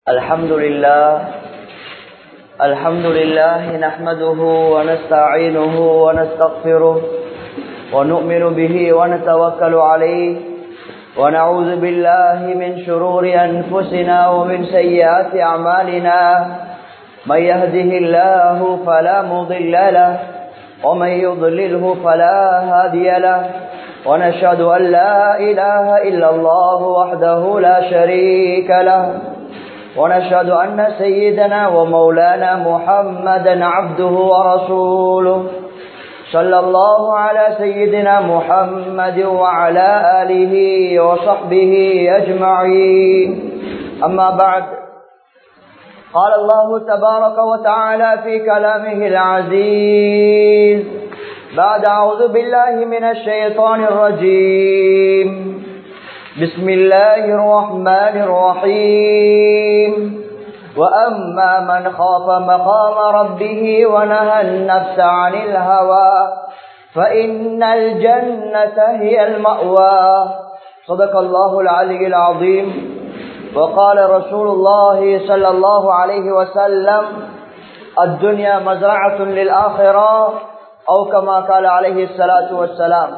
الحمد لله الحمد لله نحمده ونستعينه ونستغفره ونؤمن به ونتوكل عليه ونعوذ بالله من شرور أنفسنا ومن سيئات أعمالنا من يهده الله فلا مضل له ومن يضلله فلا هادي له ونشهد أن لا إله إلا الله وحده لا شريك له ونشهد أن سيدنا ومولانا محمدا عبده ورسوله صلى الله على سيدنا محمد وعلى آله وصحبه أجمعين أما بعد قال الله تبارك وتعالى في كلامه العزيز بعد أعوذ بالله من الشيطان الرجيم بسم الله الرحمن الرحيم وأما من خاف مقام ربه ونهى النفس عن الهوى فإن الجنة هي المأوى صدق الله العلي العظيم وقال رسول الله صلى الله عليه وسلم الدنيا مزرعة للآخرة أو كما قال عليه الصلاة والسلام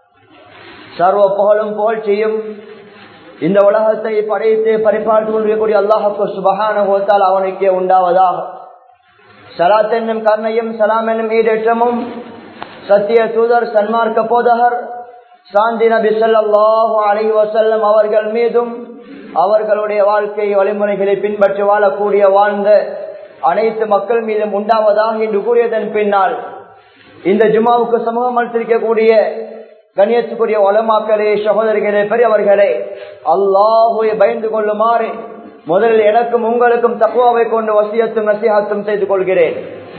சர்வ புகழும் புகழ்ச்சியும் இந்த உலகத்தை படைத்து பரிபாட்டு கொண்டிருக்கக்கூடிய அல்லாஹுக்கு சுபகான ஹோத்தால் அவனுக்கே உண்டாவதாக சலாத் என்னும் கர்ணையும் சலாம் என்னும் ஈடேற்றமும் சத்திய தூதர் சன்மார்க்க போதகர் சாந்தி நபி சொல்லாஹு அலி வசல்லம் அவர்கள் மீதும் அவர்களுடைய வாழ்க்கை வழிமுறைகளை பின்பற்றி வாழக்கூடிய வாழ்ந்த அனைத்து மக்கள் மீதும் உண்டாவதாக என்று கூறியதன் பின்னால் இந்த ஜுமாவுக்கு சமூகம் அளித்திருக்கக்கூடிய கண்ணியத்துக்குரிய வளமாக்களே சகோதரிகளே பெரியவர்களே அல்லாஹுவை பயந்து கொள்ளுமாறு முதலில் எனக்கும் உங்களுக்கும் தக்குவாவை கொண்டு வசியத்தும் நசிஹத்தும் செய்து கொள்கிறேன்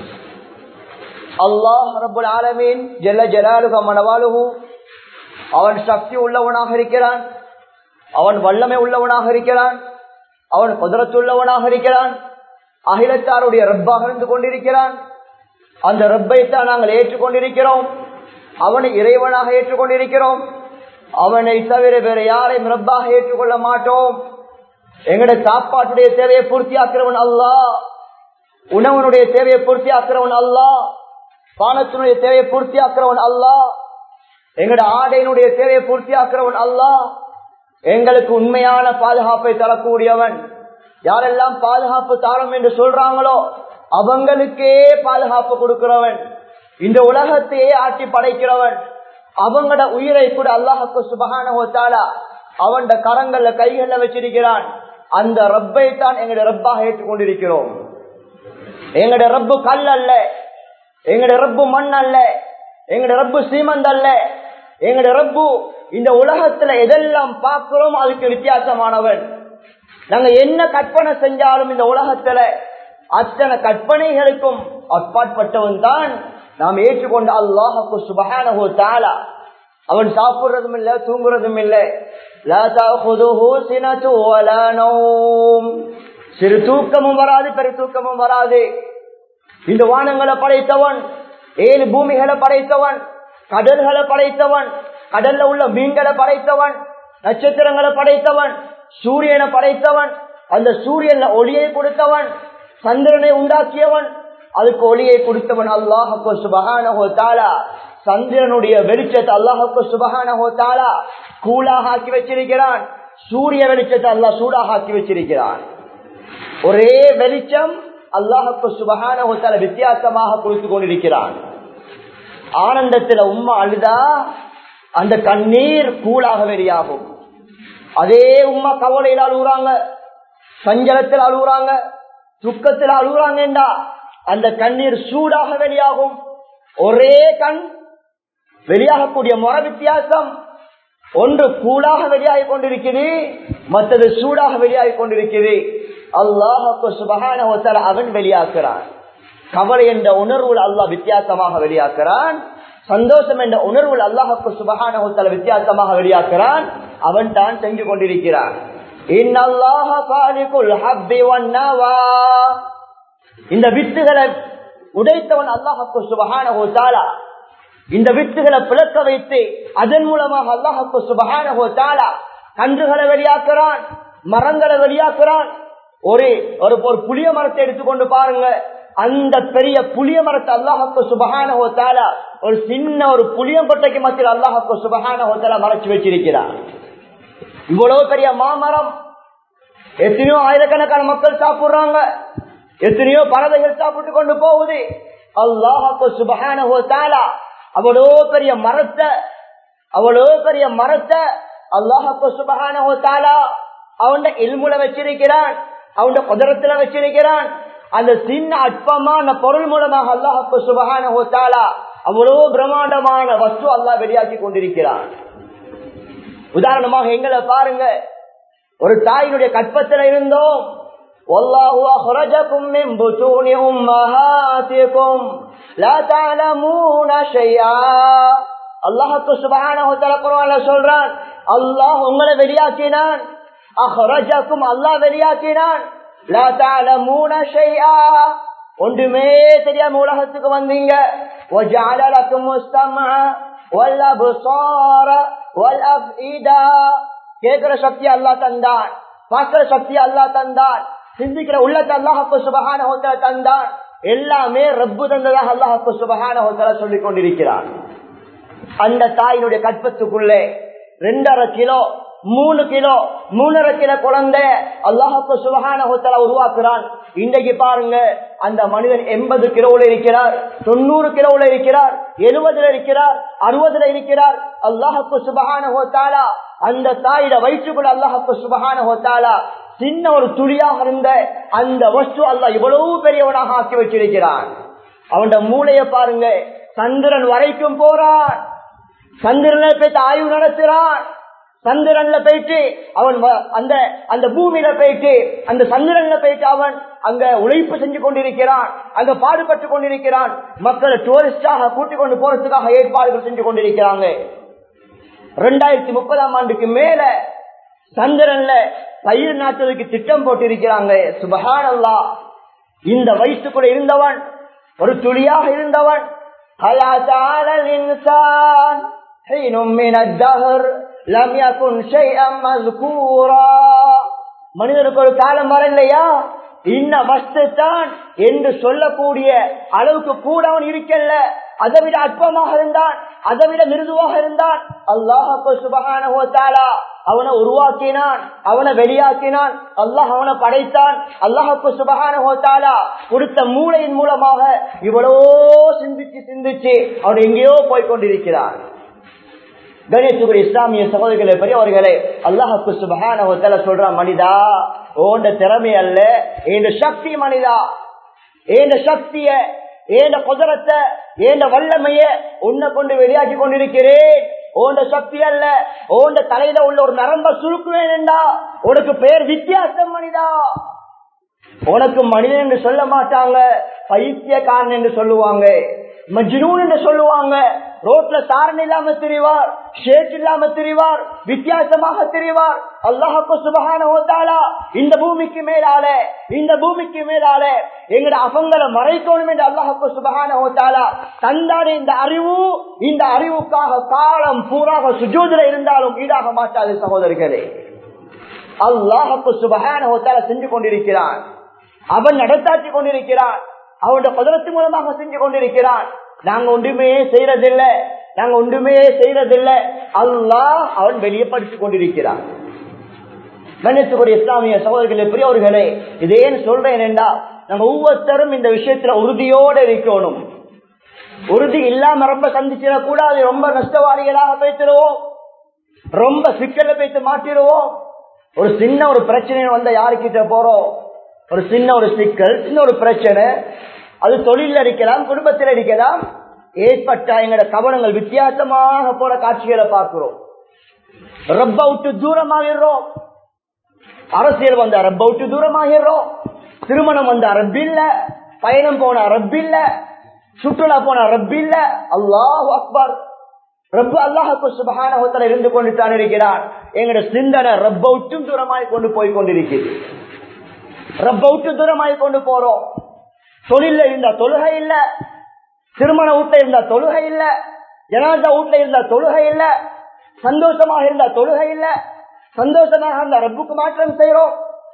அல்லாஹ் ரபுல் ஆலமீன் ஜெல்ல ஜலாலுக மனவாலுகு அவன் சக்தி உள்ளவனாக இருக்கிறான் அவன் வல்லமை உள்ளவனாக இருக்கிறான் அவன் குதிரத்துள்ளவனாக இருக்கிறான் அகிலத்தாருடைய ரப்பாக இருந்து கொண்டிருக்கிறான் அந்த ரப்பைத்தான் நாங்கள் ஏற்றுக்கொண்டிருக்கிறோம் அவனை இறைவனாக ஏற்றுக்கொண்டிருக்கிறோம் அவனை தவிர வேற யாரையும் ரப்பாக ஏற்றுக்கொள்ள மாட்டோம் எங்களுடைய சாப்பாட்டுடைய தேவையை பூர்த்தியாக்குறவன் அல்லா உணவனுடைய தேவையை பூர்த்தியாக்குறவன் அல்லா பானத்தினுடைய தேவையை பூர்த்தியாக்குறவன் அல்லா எங்களுடைய ஆடையினுடைய தேவையை பூர்த்தியாக்குறவன் அல்லா எங்களுக்கு உண்மையான பாதுகாப்பை தரக்கூடியவன் யாரெல்லாம் பாதுகாப்பு தாரம் என்று சொல்றாங்களோ அவங்களுக்கே பாதுகாப்பு கொடுக்கிறவன் இந்த உலகத்தையே ஆட்சி படைக்கிறவன் அவங்களோட உயிரை கூட அல்லாஹுக்கு சுபகான அவன் கரங்கள்ல கைகள்ல வச்சிருக்கிறான் அந்த ரப்பை தான் எங்களுடைய ரப்பாக ஏற்றுக்கொண்டிருக்கிறோம் எங்களுடைய ரப்பு கல் அல்ல எங்களுடைய ரப்பு மண் அல்ல எங்களுடைய ரப்பு சீமந்த் அல்ல எங்களுடைய ரப்பு இந்த உலகத்துல எதெல்லாம் பார்க்கிறோம் அதுக்கு வித்தியாசமானவன் நாங்க என்ன கற்பனை செஞ்சாலும் இந்த உலகத்துல அத்தனை கற்பனைகளுக்கும் அப்பாற்பட்டவன் தான் நாம் ஏற்றுக்கொண்ட அல்லாஹுக்கு சுபகானஹோ தாலா அவன் சாப்பிடுறதும் இல்ல தூங்குறதும் இல்ல சிறு தூக்கமும் வராது பெரு தூக்கமும் வராது இந்த வானங்களை படைத்தவன் ஏழு பூமிகளை படைத்தவன் கடல்களை படைத்தவன் கடல்ல உள்ள மீன்களை படைத்தவன் நட்சத்திரங்களை படைத்தவன் சூரியனை படைத்தவன் அந்த சூரியன்ல ஒளியை கொடுத்தவன் சந்திரனை உண்டாக்கியவன் அதுக்கு ஒளியை கொடுத்தவன் அல்லாஹுக்கு சுபகானஹோ தாலா சந்திரனுடைய வெளிச்சத்தை அல்லாஹுக்கு சுபகானஹோ தாலா கூலாக ஆக்கி வச்சிருக்கிறான் சூரிய வெளிச்சத்தை அல்லாஹ் சூடாக ஆக்கி வச்சிருக்கிறான் ஒரே வெளிச்சம் அல்லாஹுக்கு சுபகானஹோ தாலா வித்தியாசமாக கொடுத்து கொண்டிருக்கிறான் ஆனந்தத்துல உம்மா அழுதா அந்த கண்ணீர் கூலாக வெளியாகும் அதே உம்மா கவலையில் அழுகுறாங்க சஞ்சலத்தில் அழுகுறாங்க துக்கத்தில் அழுகுறாங்கண்டா அந்த கண்ணீர் சூடாக வெளியாகும் ஒரே கண் வெளியாகக்கூடிய முறை வித்தியாசம் ஒன்று கூலாக வெளியாகி கொண்டிருக்கிறது மற்றது சூடாக வெளியாகி கொண்டிருக்கிறது அல்லாஹுக்கு சுபகான அவன் வெளியாக்குறான் கவலை என்ற உணர்வுல அல்லாஹ் வித்தியாசமாக வெளியாக்குறான் சந்தோஷம் என்ற உணர்வுல அல்லாஹுக்கு சுபகான வித்தியாசமாக வெளியாக்குறான் அவன் தான் செஞ்சு கொண்டிருக்கிறான் இந்த வித்துகளை உடைத்தவன் அல்லாஹுக்கு சுபகான இந்த வித்துகளை பிளக்க வைத்து அதன் மூலமாக அல்லாஹுக்கு சுபகான கன்றுகளை வெளியாக்குறான் மரங்களை வெளியாக்குறான் ஒரு ஒரு ஒரு புளிய மரத்தை எடுத்துக்கொண்டு பாருங்க அந்த பெரிய புளிய மரத்தை அல்லாஹக்கு சுபகான ஹோத்தால ஒரு சின்ன ஒரு புளியங்கொட்டைக்கு மத்தியில் அல்லாஹக்கு சுபகான ஹோத்தால மறைச்சு வச்சிருக்கிறார் இவ்வளவு பெரிய மாமரம் எத்தனையோ ஆயிரக்கணக்கான மக்கள் சாப்பிடுறாங்க எத்தனையோ பறவைகள் சாப்பிட்டு கொண்டு போகுது அல்லாஹக்கு சுபகான ஹோத்தாலா அவ்வளோ பெரிய மரத்தை அவ்வளோ பெரிய மரத்தை அல்லாஹக்கு சுபகான ஹோத்தாலா அவன் இல்முல வச்சிருக்கிறான் அவன் குதிரத்துல வச்சிருக்கிறான் அந்த சின்ன அற்பமான பொருள் மூலமாக அல்லாஹப்பு சுபகான ஹோத்தாலா அவ்வளவு பிரம்மாண்டமான வஸ்து அல்லாஹ் வெளியாக்கி கொண்டிருக்கிறான் உதாரணமாக எங்களை பாருங்க ஒரு தாயினுடைய கற்பத்தில் இருந்தோம் والله أخرجكم من بطون أمهاتكم لا تعلمون شيئا அல்லாஹுக்கு சுபஹானஹு தஆலா குர்ஆன்ல சொல்றான் அல்லாஹ் உங்களை வெளியாக்கினான் அஹ்ரஜக்கும் அல்லாஹ் வெளியாக்கினான் லா தஅலமூன ஷைஆ ஒன்றுமே தெரியாம உலகத்துக்கு வந்தீங்க وجعل لكم السمع والابصار والافئده கேக்குற சக்தி அல்லாஹ் தந்தான் பார்க்கிற சக்தி அல்லாஹ் தந்தான் சிந்திக்கிற உள்ளத்தை அல்லாஹுக்கு சுபஹானஹு தஆலா தந்தான் எல்லாமே ரப்பு தந்ததாக அல்லாஹுக்கு சுபஹானஹு தஆலா சொல்லிக் கொண்டிருக்கிறான் அந்த தாயினுடைய கற்பத்துக்குள்ளே ரெண்டரை கிலோ மூணு கிலோ மூணரை கிலோ குழந்தை அல்லாஹுக்கு சுபகான உருவாக்குறான் இன்றைக்கு பாருங்க அந்த மனிதன் எண்பது கிலோல இருக்கிறார் தொண்ணூறு கிலோல இருக்கிறார் எழுபதுல இருக்கிறார் அறுபதுல இருக்கிறார் அல்லாஹுக்கு சுபகான ஹோத்தாலா அந்த தாயிட வயிற்றுக்குள்ள அல்லாஹுக்கு சுபகான ஹோத்தாலா சின்ன ஒரு துளியாக இருந்த அந்த வஸ்து அல்லாஹ் இவ்வளவு பெரியவனாக ஆக்கி வச்சிருக்கிறான் அவன் மூளைய பாருங்க சந்திரன் வரைக்கும் போறான் சந்திரன்ல போயிட்டு ஆய்வு நடத்துறான் சந்திரன்ல போயிட்டு அவன் அந்த அந்த பூமியில போயிட்டு அந்த சந்திரன்ல போயிட்டு அவன் அங்க உழைப்பு செஞ்சு கொண்டிருக்கிறான் அங்க பாடுபட்டு கொண்டிருக்கிறான் மக்களை டூரிஸ்டாக கூட்டிக் கொண்டு போறதுக்காக ஏற்பாடுகள் செஞ்சு கொண்டிருக்கிறாங்க ரெண்டாயிரத்தி முப்பதாம் ஆண்டுக்கு மேல சந்திரன்ல பயிர் நாட்டுவதற்கு திட்டம் போட்டிருக்கிறாங்க சுபகானல்லா இந்த வயசுக்குள்ள இருந்தவன் ஒரு துளியாக இருந்தவன் هلا تعالى الإنسان حين من الدهر لم يكن شيئا مذكورا மனிதனுக்கு ஒரு காலம் வர இல்லையா இன்ன வஸ்து தான் என்று சொல்லக்கூடிய அளவுக்கு கூட அவன் இருக்கல்ல அதை விட அற்பமாக இருந்தான் அதை விட மிருதுவாக இருந்தான் அல்லாஹு சுபகான அவனை உருவாக்கினான் அவனை வெளியாக்கினான் அல்லாஹ் அவனை படைத்தான் அல்லாஹுக்கு சுபகான ஹோத்தாலா கொடுத்த மூளையின் மூலமாக இவ்வளவோ சிந்திச்சு சிந்திச்சு அவன் எங்கேயோ போய் கொண்டிருக்கிறான் கணேசுகுரி இஸ்லாமிய சகோதரிகளே பெரியவர்களே அல்லாஹுக்கு சுபகான ஹோத்தால சொல்றான் மனிதா ஓண்ட திறமை அல்ல ஏண்ட சக்தி மனிதா ஏண்ட சக்திய ஏண்ட குதிரத்தை ஏண்ட வல்லமைய உன்னை கொண்டு வெளியாக்கி கொண்டிருக்கிறேன் ஓண்ட சக்தி அல்ல ஓண்ட தலையில உள்ள ஒரு நரம்ப சுருக்குவேன் என்றா உனக்கு பெயர் வித்தியாசம் மனிதா உனக்கு மனிதன் என்று சொல்ல மாட்டாங்க பைத்தியக்காரன் என்று சொல்லுவாங்க மஜ்னூன் என்று சொல்லுவாங்க ரோட்ல சாரண் இல்லாம தெரிவார் ஷேட் இல்லாம தெரிவார் வித்தியாசமாக தெரிவார் அல்லாஹு சுபகான ஓத்தாலா இந்த பூமிக்கு மேலால இந்த பூமிக்கு மேலால எங்கட அபங்களை மறைக்கணும் என்று அல்லாஹு சுபகான ஓத்தாலா தந்தான இந்த அறிவு இந்த அறிவுக்காக காலம் பூராக சுஜூதில இருந்தாலும் ஈடாக மாட்டாது சகோதரர்களே அல்லாஹு சுபகான ஓத்தாலா செஞ்சு கொண்டிருக்கிறான் அவன் நடத்தாச்சு கொண்டிருக்கிறான் அவனுடைய குதிரத்து மூலமாக செஞ்சு கொண்டிருக்கிறான் நாங்க ஒன்றுமே செய்யறதில்ல நாங்க ஒன்றுமே செய்யறதில்ல அல்லாஹ் அவன் வெளியே படித்து கொண்டிருக்கிறான் கண்ணியத்துக்குரிய இஸ்லாமிய சகோதரர்களே பெரியவர்களே இதேன்னு சொல்றேன் என்றா நம்ம ஒவ்வொருத்தரும் இந்த விஷயத்துல உறுதியோட இருக்கணும் உறுதி இல்லாம ரொம்ப சந்திச்சிடக்கூடாது ரொம்ப நஷ்டவாதிகளாக பேசிடுவோம் ரொம்ப சிக்கல பேசி மாட்டிடுவோம் ஒரு சின்ன ஒரு பிரச்சனை வந்த யாருக்கிட்ட போறோம் ஒரு சின்ன ஒரு சிக்கல் சின்ன ஒரு பிரச்சனை அது தொழில் அடிக்கலாம் குடும்பத்தில் அடிக்கலாம் ஏற்பட்ட எங்களோட கவனங்கள் வித்தியாசமாக போற காட்சிகளை பார்க்கிறோம் ரப்ப விட்டு தூரமாகிறோம் அரசியல் வந்த ரப்ப விட்டு தூரமாகிறோம் திருமணம் வந்த ரப்பில்ல பயணம் போன ரப்பில்ல சுற்றுலா போன ரப்பில்ல அல்லாஹ் அக்பர் ரப்ப அல்லாஹுக்கு சுபகான இருந்து கொண்டு தான் இருக்கிறான் எங்களோட சிந்தனை ரப்ப விட்டும் தூரமாய் கொண்டு போய் கொண்டிருக்கிறது ரப்ப விட்டு தூரமாய் கொண்டு போறோம் தொழில இருந்த தொழுகை இல்ல திருமண வீட்டுல இருந்த தொழுகை இல்ல ஜனாதா வீட்டுல இருந்த தொழுகை இல்ல சந்தோஷமாக இருந்த தொழுகை இல்ல சந்தோஷமாக இருந்த ரப்புக்கு மாற்றம் செய்யறோம்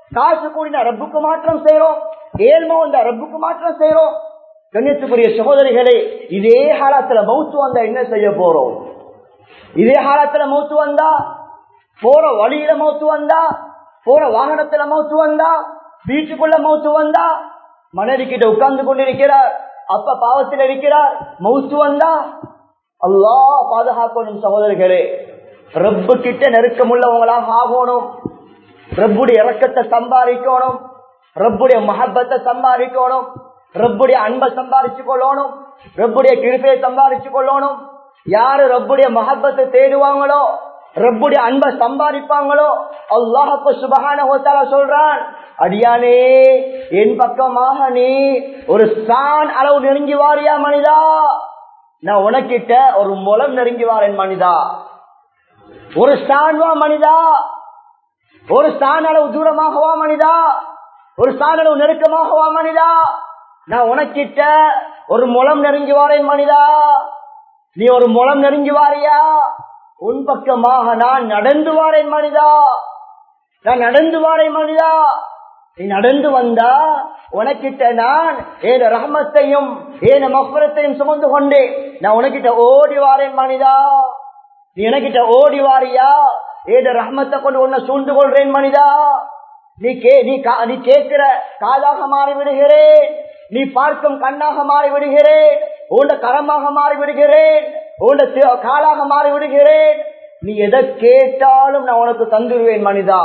காசு கூடின ரப்புக்கு மாற்றம் செய்யறோம் ஏழ்மோ இந்த ரப்புக்கு மாற்றம் செய்யறோம் கண்ணியத்துக்குரிய சகோதரிகளே இதே காலத்துல மௌத்து வந்தா என்ன செய்ய போறோம் இதே காலத்துல மௌத்து வந்தா போற வழியில மௌத்து வந்தா போற வாகனத்துல மௌத்து வந்தா வீட்டுக்குள்ள மௌத்து வந்தா மனைவி கிட்ட உட்கார்ந்து கொண்டிருக்கிறார் அப்ப பாவத்தில் இருக்கிறார் மௌத்து வந்தா அல்லா பாதுகாக்கணும் சகோதரர்களே ரப்பு கிட்ட நெருக்கமுள்ளவங்களாக ஆகணும் ரப்புடைய இறக்கத்தை சம்பாதிக்கணும் ரப்புடைய மஹப்பத்தை சம்பாதிக்கணும் ரப்புடைய அன்பை சம்பாதிச்சு கொள்ளணும் ரப்புடைய கிருப்பையை சம்பாதிச்சு கொள்ளணும் யாரு ரப்புடைய மஹப்பத்தை தேடுவாங்களோ ரப்புடைய அன்பை சம்பாதிப்பாங்களோ அல்லாஹப்பு சுபகான ஹோத்தால சொல்றான் அடியானே என் பக்கமாக நீ ஒரு சான் அளவு நெருங்கி வாரியா மனிதா நான் உனக்கிட்ட ஒரு முலம் நெருங்கி வாரேன் மனிதா ஒரு ஸ்டான்வா மனிதா ஒரு ஸ்தான் அளவு தூரமாகவா மனிதா ஒரு ஸ்தான் அளவு நெருக்கமாகவா மனிதா நான் உனக்கிட்ட ஒரு முலம் நெருங்கி வாரேன் மனிதா நீ ஒரு முலம் நெருங்கி வாரியா உன் பக்கமாக நான் நடந்து வாரேன் மனிதா நான் நடந்து வாரேன் மனிதா நீ நடந்து வந்தா உனக்கிட்ட நான் ஏன ரஹமத்தையும் ஏன மஃபரத்தையும் சுமந்து கொண்டே நான் உனக்கிட்ட ஓடி வாரேன் மனிதா நீ எனக்கிட்ட ஓடி வாரியா ஏத ரஹமத்தை கொண்டு உன்னை சூழ்ந்து கொள்றேன் மனிதா நீ கே நீ கா- நீ கேட்கிற காதாக மாறி விடுகிறேன் நீ பார்க்கும் கண்ணாக மாறி விடுகிறேன் உண்ட கரமாக மாறி விடுகிறேன் உண்ட தே- காலாக மாறி விடுகிறேன் நீ எதை கேட்டாலும் நான் உனக்கு தந்துடுவேன் மனிதா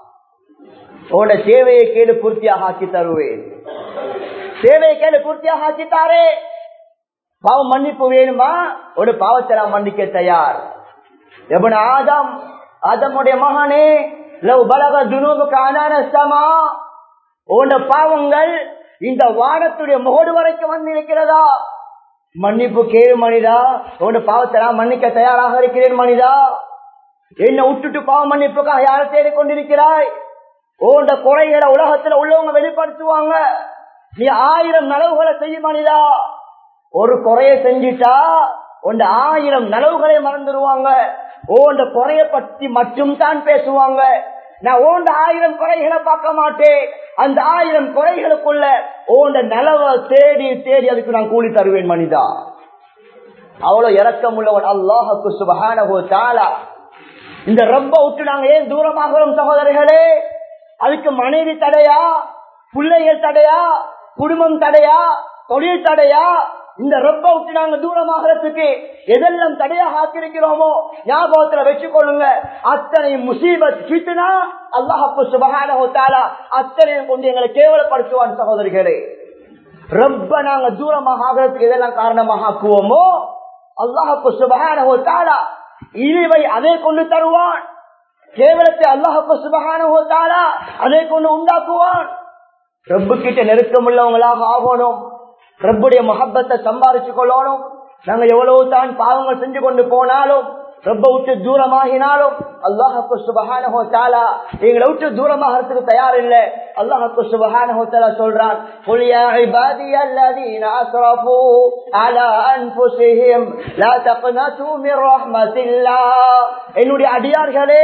உன்னோட சேவையை கேடு பூர்த்தியாக ஆக்கி தருவேன் சேவையை கேடு பூர்த்தியாக ஆக்கி தாரே பாவம் மன்னிப்பு வேணுமா ஒரு பாவத்தை நான் மன்னிக்க தயார் எவன் ஆதம் ஆதமுடைய மகனே லவ் பலக துனூபுக்கு அனான சமா உன்ட பாவங்கள் இந்த வானத்துடைய முகடு வரைக்கும் வந்து இருக்கிறதா மன்னிப்பு கேளு மனிதா உன்னோட பாவத்தை நான் மன்னிக்க தயாராக இருக்கிறேன் மனிதா என்ன விட்டுட்டு பாவ மன்னிப்புக்காக யாரை தேடிக் கொண்டிருக்கிறாய் உன்ட குறைகளை உலகத்துல உள்ளவங்க வெளிப்படுத்துவாங்க நீ ஆயிரம் நலவுகளை செய்ய மனிதா ஒரு குறைய செஞ்சிட்டா உண்ட ஆயிரம் நலவுகளை மறந்துடுவாங்க ஓண்ட குறைய பத்தி மட்டும் தான் பேசுவாங்க நான் ஓண்ட ஆயிரம் குறைகளை பார்க்க மாட்டேன் அந்த ஆயிரம் குறைகளுக்குள்ள ஓண்ட நலவை தேடி தேடி அதுக்கு நான் கூலி தருவேன் மனிதா அவ்வளவு இறக்கம் உள்ளவன் அல்லாஹுக்கு சுபஹானஹு தஆலா இந்த ரப்ப விட்டு நாங்க ஏன் தூரமாகிறோம் சகோதரர்களே அதுக்கு மனைவி தடையா பிள்ளைகள் தடையா குடும்பம் தடையா தொழில் தடையா இந்த ரப்ப விட்டு நாங்க தூரமாகிறதுக்கு எதெல்லாம் தடையாக ஆக்கிருக்கிறோமோ ஞாபகத்துல வச்சுக்கொள்ளுங்க அத்தனை முசீபத் கிட்டுனா அல்லாஹப்பு சுபகான அத்தனையும் கொண்டு எங்களை கேவலப்படுத்துவான் சகோதரிகளே ரொம்ப நாங்க தூரமாக ஆகிறதுக்கு எதெல்லாம் காரணமாக ஆக்குவோமோ அல்லாஹப்பு சுபகான இழிவை அதை கொண்டு தருவான் கேவலத்தை அல்லாஹப்பு சுபகான அதை கொண்டு உண்டாக்குவான் ரப்பு கிட்ட நெருக்கம் உள்ளவங்களாக ஆகணும் ரப்புடைய மஹப்பத்தை சம்பாரிச்சு கொள்ளணும் நாங்க எவ்வளவு தான் பாவங்கள் செஞ்சு கொண்டு போனாலும் ரொம்ப விட்டு தூரமாகினாலும் அல்லாஹப்பு சுபஹானஹோ தாலா எங்களை விட்டு தூரமாகிறதுக்கு தயார் இல்லை அல்லாஹப்பு சுபஹானஹோ தாலா சொல்றான் قل يا عبادي الذين اسرفوا على انفسهم لا تقنطوا من رحمة الله என்னுடைய அடியார்களே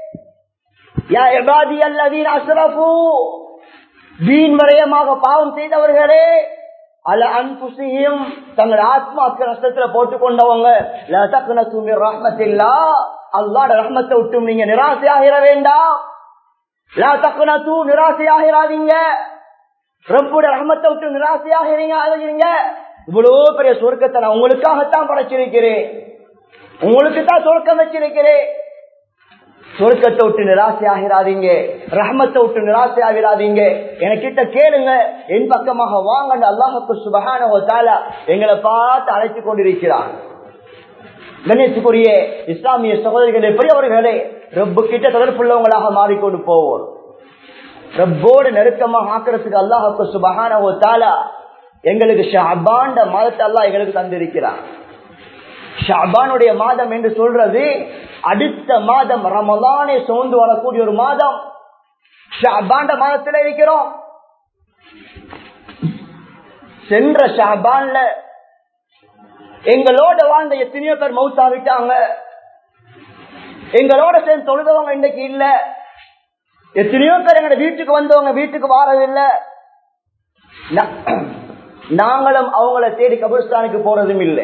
யா இபாதி الذين اسرفوا வீண் வரையமாக பாவம் செய்தவர்களே அல அன்புசியும் தங்கள் ஆத்மாக்கு நஷ்டத்துல போட்டுக் கொண்டவங்க ரஹ்மத்தில்லா அல்லாட ரஹ்மத்தை விட்டும் நீங்க நிராசையாகிற வேண்டாம் லா தக்குன தூ நிராசையாகிறாதீங்க ரப்புட ரஹ்மத்தை விட்டு நிராசையாகிறீங்க ஆகிறீங்க இவ்வளவு பெரிய சொர்க்கத்தை நான் உங்களுக்காகத்தான் படைச்சிருக்கிறேன் உங்களுக்கு தான் சொர்க்கம் வச்சிருக்கிறேன் சொர்க்கத்தை விட்டு நிராசையாகிறாதீங்க ரஹமத்தை விட்டு நிராசையாகிறாதீங்க எனக்கிட்ட கேளுங்க என் பக்கமாக வாங்க அல்லாஹுக்கு சுபகான எங்களை பார்த்து அழைத்துக் கொண்டிருக்கிறான் கணேசுக்குரிய இஸ்லாமிய சகோதரிகளே பெரியவர்களே ரப்பு கிட்ட தொடர்புள்ளவங்களாக மாறிக்கொண்டு போவோம் ரப்போடு நெருக்கமாக ஆக்கிறதுக்கு அல்லாஹுக்கு சுபகான தாலா எங்களுக்கு ஷாபாண்ட மாதத்தை அல்லாஹ் எங்களுக்கு தந்திருக்கிறான் ஷாபானுடைய மாதம் என்று சொல்றது அடுத்த மாதம் ரமலானே சோர்ந்து வரக்கூடிய ஒரு மாதம் ஷாபாண்ட மாதத்தில் இருக்கிறோம் சென்ற ஷாபான்ல எங்களோட வாழ்ந்த எத்தனையோ பேர் மவுத்தாவிட்டாங்க எங்களோட சேர்ந்து தொழுதவங்க இன்னைக்கு இல்ல எத்தனையோ பேர் எங்க வீட்டுக்கு வந்தவங்க வீட்டுக்கு வாரதில்லை நா- நாங்களும் அவங்கள தேடி கபிரஸ்தானுக்கு போறதும் இல்லை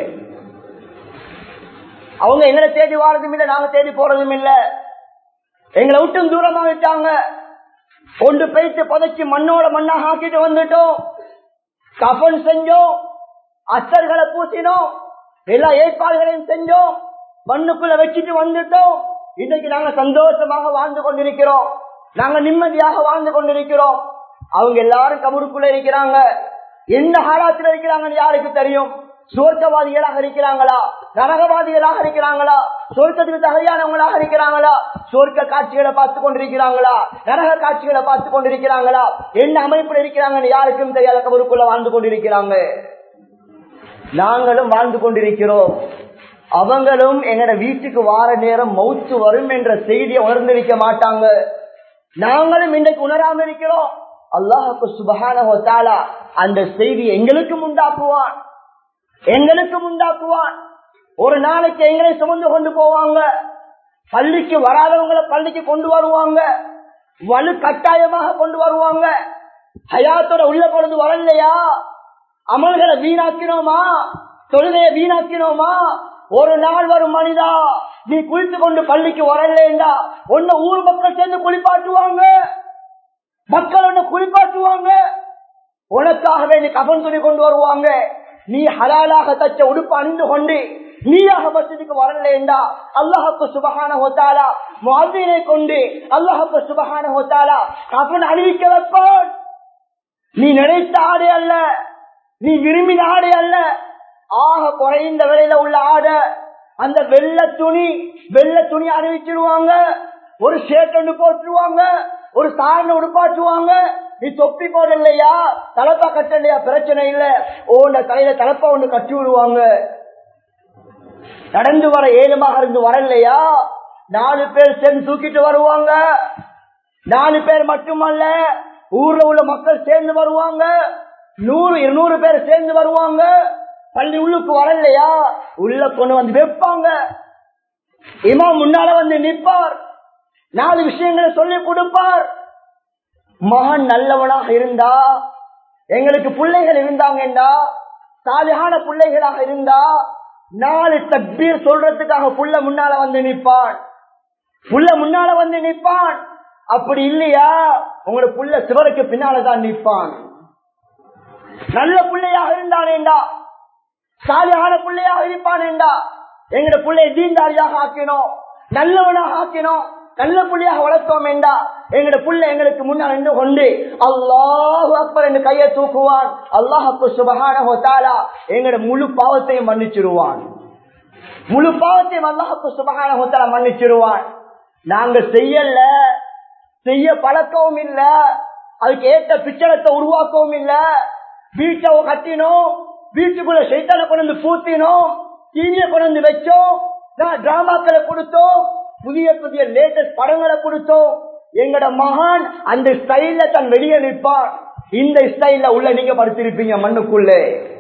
அவங்க எங்களை தேடி வாரதும் இல்லை நாங்க தேடி போறதும் இல்லை எங்களை விட்டு தூரமா விட்டாங்க கொண்டு போயிட்டு புதைச்சி மண்ணோட மண்ணாக ஆக்கிட்டு வந்துட்டோம் கபன் செஞ்சோம் அசர்களை பூசினோம் எல்லா ஏற்பாடுகளையும் செஞ்சோம் மண்ணுக்குள்ள வச்சுட்டு வந்துட்டோம் இன்னைக்கு நாங்க சந்தோஷமாக வாழ்ந்து கொண்டிருக்கிறோம் நாங்க நிம்மதியாக வாழ்ந்து கொண்டிருக்கிறோம் அவங்க எல்லாரும் கபருக்குள்ள இருக்கிறாங்க என்ன காலத்தில் இருக்கிறாங்கன்னு யாருக்கு தெரியும் சுவர்க்கவாதிகளாக இருக்கிறாங்களா நரகவாதிகளாக இருக்கிறாங்களா சொர்க்கத்துக்கு தகுதியானவங்களாக இருக்கிறாங்களா சொர்க்க காட்சிகளை பார்த்து கொண்டிருக்கிறாங்களா நரக காட்சிகளை பார்த்து கொண்டிருக்கிறாங்களா என்ன அமைப்பில் இருக்கிறாங்கன்னு யாருக்கும் தெரியாத கபருக்குள்ள வாழ்ந்து கொண்டிருக்கிறாங்க நாங்களும் வாழ்ந்து கொண்டிருக்கிறோம் அவங்களும் எங்கட வீட்டுக்கு வார நேரம் மௌத்து வரும் என்ற செய்தியை உணர்ந்திருக்க மாட்டாங்க நாங்களும் இன்றைக்கு உணராம இருக்கிறோம் அல்லாஹுக்கு சுபகான அந்த செய்தி எங்களுக்கும் உண்டாக்குவான் எங்களுக்கும் உண்டாக்குவான் ஒரு நாளைக்கு எங்களை சுமந்து கொண்டு போவாங்க பள்ளிக்கு வராதவங்களை பள்ளிக்கு கொண்டு வருவாங்க வலு கட்டாயமாக கொண்டு வருவாங்க ஹயாத்தோட உள்ள பொழுது வரலையா அமல்களை வீணாக்கினோமா தொழுகையை வீணாக்கினோமா ஒரு நாள் வரும் மனிதா நீ குளித்து கொண்டு பள்ளிக்கு வரலேண்டா உன்னை ஊர் மக்கள் சேர்ந்து குளிப்பாட்டுவாங்க மக்கள் உன்னை குளிப்பாட்டுவாங்க உனக்காகவே நீ கபன் துணி கொண்டு வருவாங்க நீ ஹலாலாக தச்ச உடுப்பு அணிந்து கொண்டு நீயாக மசதிக்கு வரலேண்டா அல்லாஹப்பு சுபகான ஹோத்தாலா மாதினை கொண்டு அல்லாஹப்பு சுபகான ஹோத்தாலா கபன் அணிவிக்க வைப்பான் நீ நினைத்த ஆடை அல்ல நீ விரும்பின ஆடை அல்ல ஆக குறைந்த விலையில உள்ள ஆடை அந்த வெள்ள துணி வெள்ள துணி அறிவிச்சிருவாங்க ஒரு ஷர்ட் ஒன்று போட்டுருவாங்க ஒரு சாரண உடுப்பாட்டுவாங்க நீ தொப்பி போடலையா தலப்பா கட்டலையா பிரச்சனை இல்ல ஓண்ட தலையில தலப்பா ஒண்ணு கட்டி விடுவாங்க நடந்து வர ஏழுமாக இருந்து வரலையா நாலு பேர் சேர்ந்து தூக்கிட்டு வருவாங்க நாலு பேர் மட்டுமல்ல ஊர்ல உள்ள மக்கள் சேர்ந்து வருவாங்க நூறு இருநூறு பேர் சேர்ந்து வருவாங்க பள்ளி உள்ளுக்கு வரலையா உள்ள கொண்டு வந்து வைப்பாங்க இமா முன்னால வந்து நிற்பார் நாலு விஷயங்களை சொல்லி கொடுப்பார் மகன் நல்லவனாக இருந்தா எங்களுக்கு பிள்ளைகள் இருந்தாங்கடா சாலியான பிள்ளைகளாக இருந்தா நாலு தப்பீர் சொல்றதுக்காக புள்ள முன்னால வந்து நிற்பான் புள்ள முன்னால வந்து நிற்பான் அப்படி இல்லையா உங்களோட புள்ள சிவருக்கு பின்னாலதான் நிற்பான் நல்ல பிள்ளையாக இருந்தானேண்டா சாலியான பிள்ளையாக இருப்பானேண்டா எங்கட பிள்ளைய தீண்டாரியாக ஆக்கினோம் நல்லவனாக ஆக்கினோம் நல்ல புள்ளியாக வளர்த்தோம் என்றா எங்கட புள்ள எங்களுக்கு முன்னால் நின்று கொண்டு அல்லாஹு அக்பர் என்று கையை தூக்குவான் அல்லாஹு சுபகான எங்கட முழு பாவத்தையும் மன்னிச்சிருவான் முழு பாவத்தையும் அல்லாஹு சுபகான மன்னிச்சிருவான் நாங்க செய்யல செய்ய பழக்கவும் இல்ல அதுக்கு ஏற்ற பிச்சளத்தை உருவாக்கவும் இல்ல வீட்டை கட்டினோம் வீட்டுக்குள்ள சைத்தான கொண்டு வந்து பூத்தினோம் டிவியை கொண்டு வந்து வச்சோம் டிராமாக்களை கொடுத்தோம் புதிய புதிய லேட்டஸ்ட் படங்களை கொடுத்தோம் எங்கட மகான் அந்த ஸ்டைல்ல தன் வெளியே நிற்பான் இந்த ஸ்டைல்ல உள்ள நீங்க படுத்திருப்பீங்க மண்ணுக்குள்ளே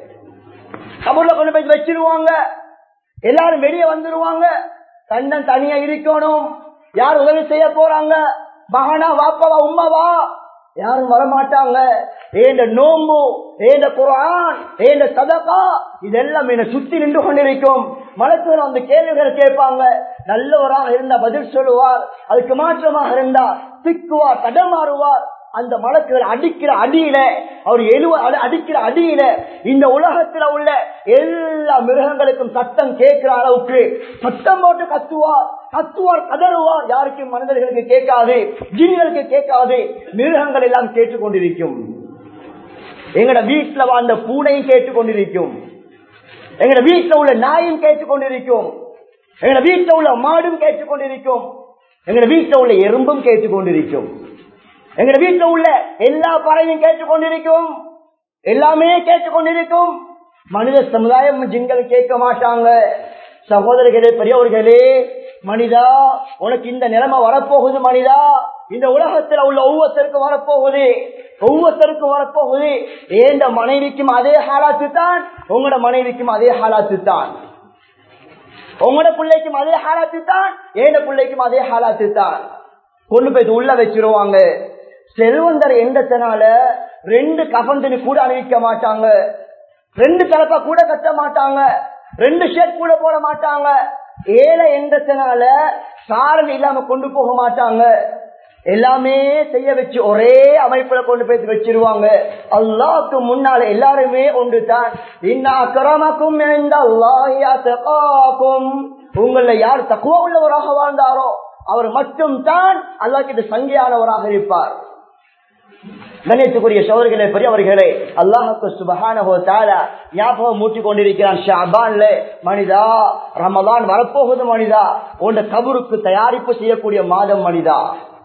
கபூர்ல கொண்டு போய் வச்சிருவாங்க எல்லாரும் வெளியே வந்துருவாங்க தன்னன் தனியா இருக்கணும் யார் உதவி செய்ய போறாங்க மகனா வாப்பாவா உமாவா யாரும் வரமாட்டாங்க ஏண்ட நோம்பு ஏண்ட குரான் ஏண்ட சதகா இதெல்லாம் என்னை சுத்தி நின்று கொண்டிருக்கும் மலக்குகள் அந்த கேள்விகளை கேட்பாங்க நல்லவராக இருந்தா பதில் சொல்லுவார் அதுக்கு மாற்றமாக இருந்தா திக்குவார் தடமாறுவார் அந்த மலக்குகள் அடிக்கிற அடியில அவர் எழுவ அடிக்கிற அடியில இந்த உலகத்துல உள்ள எல்லா மிருகங்களுக்கும் சத்தம் கேட்கிற அளவுக்கு சத்தம் போட்டு கத்துவார் கத்துவார் கதறுவார் யாருக்கும் மனிதர்களுக்கு கேட்காது ஜீனிகளுக்கு கேட்காது மிருகங்கள் எல்லாம் கேட்டுக்கொண்டிருக்கும் எங்கட வீட்டுல வாழ்ந்த பூனையும் கேட்டுக்கொண்டிருக்கும் எங்கட வீட்டுல உள்ள நாயும் கேட்டுக்கொண்டிருக்கும் எங்கட வீட்டுல உள்ள மாடும் கேட்டுக்கொண்டிருக்கும் எங்கட வீட்டுல உள்ள எறும்பும் கேட்டுக்கொண்டிருக்கும் எங்க வீட்டுல உள்ள எல்லா பறவையும் கேட்டுக்கொண்டிருக்கும் எல்லாமே கேட்டுக்கொண்டிருக்கும் மனித சமுதாயம் ஜிங்கள் கேட்க மாட்டாங்க சகோதரர்களே பெரியவர்களே மனிதா உனக்கு இந்த நிலைமை வரப்போகுது மனிதா இந்த உலகத்துல உள்ள ஒவ்வொருத்தருக்கும் வரப்போகுது ஒவ்வொருத்தருக்கும் வரப்போகுது ஏந்த மனைவிக்கும் அதே ஹாலாத்து தான் உங்களோட மனைவிக்கும் அதே ஹாலாத்து தான் உங்களோட பிள்ளைக்கும் அதே ஹாலாத்து தான் ஏந்த பிள்ளைக்கும் அதே ஹாலாத்து தான் கொண்டு போய் உள்ள வச்சிருவாங்க செல்வந்தர் எந்தத்தினால ரெண்டு கபந்தனி கூட அணிவிக்க மாட்டாங்க ரெண்டு தலப்பா கூட கட்ட மாட்டாங்க ரெண்டு ஷர்ட் கூட போட மாட்டாங்க ஏழை எந்தத்தினால சாரல் இல்லாம கொண்டு போக மாட்டாங்க எல்லாமே செய்ய வச்சு ஒரே அமைப்புல கொண்டு போய் வச்சிருவாங்க அல்லாஹ்க்கு முன்னால எல்லாருமே ஒன்று தான் இன்னும் உங்கள யார் தக்குவ உள்ளவராக வாழ்ந்தாரோ அவர் மட்டும் தான் அல்லாஹ் இது சங்கியானவராக இருப்பார் கணேசுக்குரிய சோதர்களே பெரியவர்களே அல்லாஹுக்கு சுபஹானஹோ தாலா ஞாபகம் மூட்டிக் கொண்டிருக்கிறான் ஷாபான்ல மனிதா ரமலான் வரப்போகுது மனிதா உண்ட கபருக்கு தயாரிப்பு செய்யக்கூடிய மாதம் மனிதா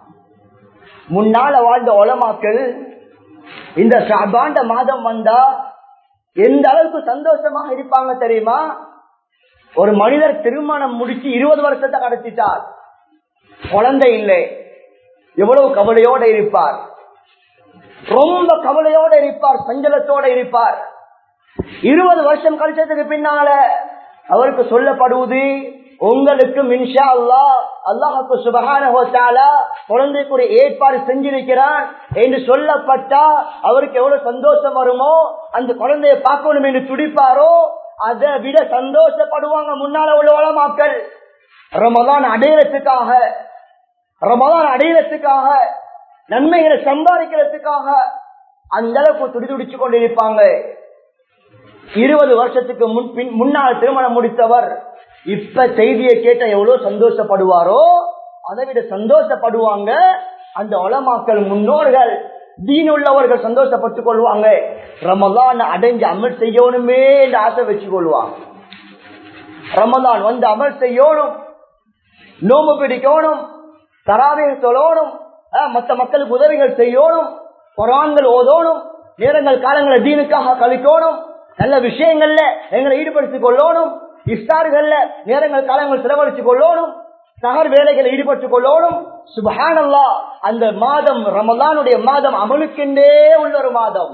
முன்னால வாழ்ந்த ஒலமாக்கள் இந்த ஷாபாண்ட மாதம் வந்தா எந்த அளவுக்கு சந்தோஷமாக இருப்பாங்க தெரியுமா ஒரு மனிதர் திருமணம் முடிச்சு இருபது வருஷத்தை கடத்திட்டார் குழந்தை இல்லை எவ்வளவு கவலையோட இருப்பார் ரொம்ப கவலையோட இருப்பார் சஞ்சலத்தோட இருப்பார் இருபது வருஷம் கழிச்சதுக்கு பின்னால அவருக்கு சொல்லப்படுவது உங்களுக்கு மின்ஷா அல்லா அல்லாஹுக்கு சுபகான குழந்தைக்குரிய ஏற்பாடு செஞ்சிருக்கிறான் என்று சொல்லப்பட்டா அவருக்கு எவ்வளவு சந்தோஷம் வருமோ அந்த குழந்தைய பார்க்கணும் என்று துடிப்பாரோ அதை விட சந்தோஷப்படுவாங்க முன்னால உள்ள வளமாக்கள் ரமதான் அடையறதுக்காக ரமதான் அடையறதுக்காக நன்மைகளை சம்பாதிக்கிறதுக்காக அந்த அளவுக்கு துடி துடிச்சு கொண்டிருப்பாங்க இருபது வருஷத்துக்கு முன் பின் முன்னால் திருமணம் முடித்தவர் இப்ப செய்தியை கேட்ட எவ்வளவு சந்தோஷப்படுவாரோ அதை விட சந்தோஷப்படுவாங்க அந்த ஒலமாக்கள் முன்னோர்கள் தீன் உள்ளவர்கள் சந்தோஷப்பட்டுக் கொள்வாங்க ரமதான் அடைஞ்சு அமல் செய்யணுமே என்று ஆசை வச்சு கொள்வாங்க ரமதான் வந்து அமல் செய்யணும் நோம்பு பிடிக்கணும் தராவே தொழணும் மற்ற மக்களுக்கு உதவிகள் செய்யணும் குரான்கள் ஓதணும் நேரங்கள் காலங்களை தீனுக்காக கழிக்கணும் நல்ல விஷயங்கள்ல எங்களை ஈடுபடுத்திக் கொள்ளணும் இஃப்தார்கள்ல நேரங்கள் காலங்கள் செலவழித்துக் கொள்ளணும் சகர் வேலைகளை ஈடுபட்டுக் கொள்ளணும் சுபஹானல்லா அந்த மாதம் ரமலானுடைய மாதம் அமலுக்கெண்டே உள்ள ஒரு மாதம்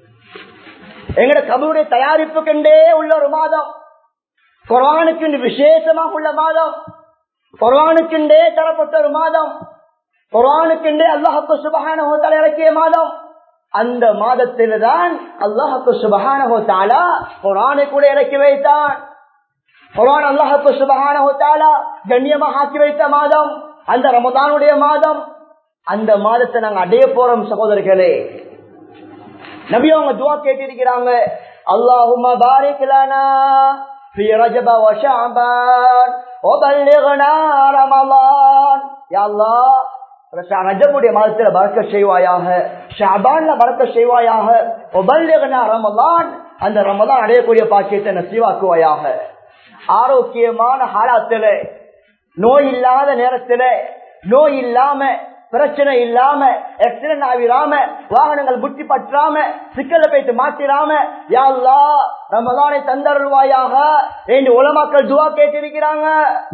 எங்கட கபருடைய தயாரிப்புக்கெண்டே உள்ள ஒரு மாதம் குரானுக்கு விசேஷமாக உள்ள மாதம் குரானுக்கெண்டே தரப்பட்ட ஒரு மாதம் குரானுக்கென்றே அல்லாஹுக்கு சுபகான இறக்கிய மாதம் அந்த மாதத்தில் தான் அல்லாஹுக்கு சுபகான குரானை கூட இறக்கி வைத்தான் குரான் அல்லாஹுக்கு சுபகான கண்ணியமாக ஆக்கி வைத்த மாதம் அந்த ரமதானுடைய மாதம் அந்த மாதத்தை நாங்க அடைய போறோம் சகோதரர்களே நபி அவங்க துவா கேட்டிருக்கிறாங்க அல்லாஹும பாரிக்கலானா في رجب وشعبان وبلغنا رمضان يا الله ரஜமுடைய மாதத்துல பறக்க செய்வாயாக ஷாபான்ல பறக்க செய்வாயாக ஒபல்லிகனா ரமலான் அந்த ரமலான் அடையக்கூடிய பாக்கியத்தை நசிவாக்குவாயாக ஆரோக்கியமான ஹாலாத்துல நோய் இல்லாத நேரத்துல நோய் இல்லாம பிரச்சனை இல்லாம ஆக்சிடென்ட் ஆகிராம வாகனங்கள் புட்டி பற்றாம சிக்கல போயிட்டு மாத்திராம யாழ்லா ரமலானை தந்தருள்வாயாக என்று உலமாக்கள் துவா கேட்டிருக்கிறாங்க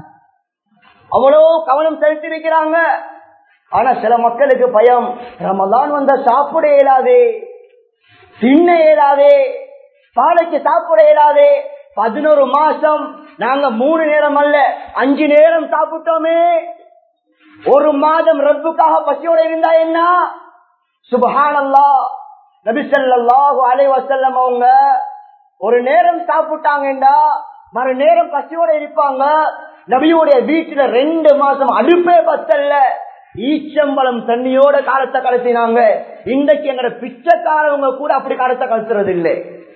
அவ்வளோ கவனம் செலுத்திருக்கிறாங்க ஆனா சில மக்களுக்கு பயம் ரமலான் வந்த சாப்பிட இயலாதே தின்ன இயலாதே பாலைக்கு சாப்பிட இயலாதே பதினோரு மாசம் நாங்க மூணு நேரம் அல்ல அஞ்சு நேரம் சாப்பிட்டோமே ஒரு மாதம் ரப்புக்காக பசியோட இருந்தா என்ன சுபஹானல்லா நபிசல்லாஹு அலை வசல்லம் அவங்க ஒரு நேரம் சாப்பிட்டாங்கடா மறு நேரம் பசியோட இருப்பாங்க நபியுடைய வீட்டுல ரெண்டு மாசம் அடுப்பே பத்தல்ல ஈச்சம்பளம் தண்ணியோட காலத்தை கலத்தினாங்க இன்றைக்கு எங்கட பிச்சைக்காரவங்க கூட அப்படி காலத்தை கலத்துறது இல்லை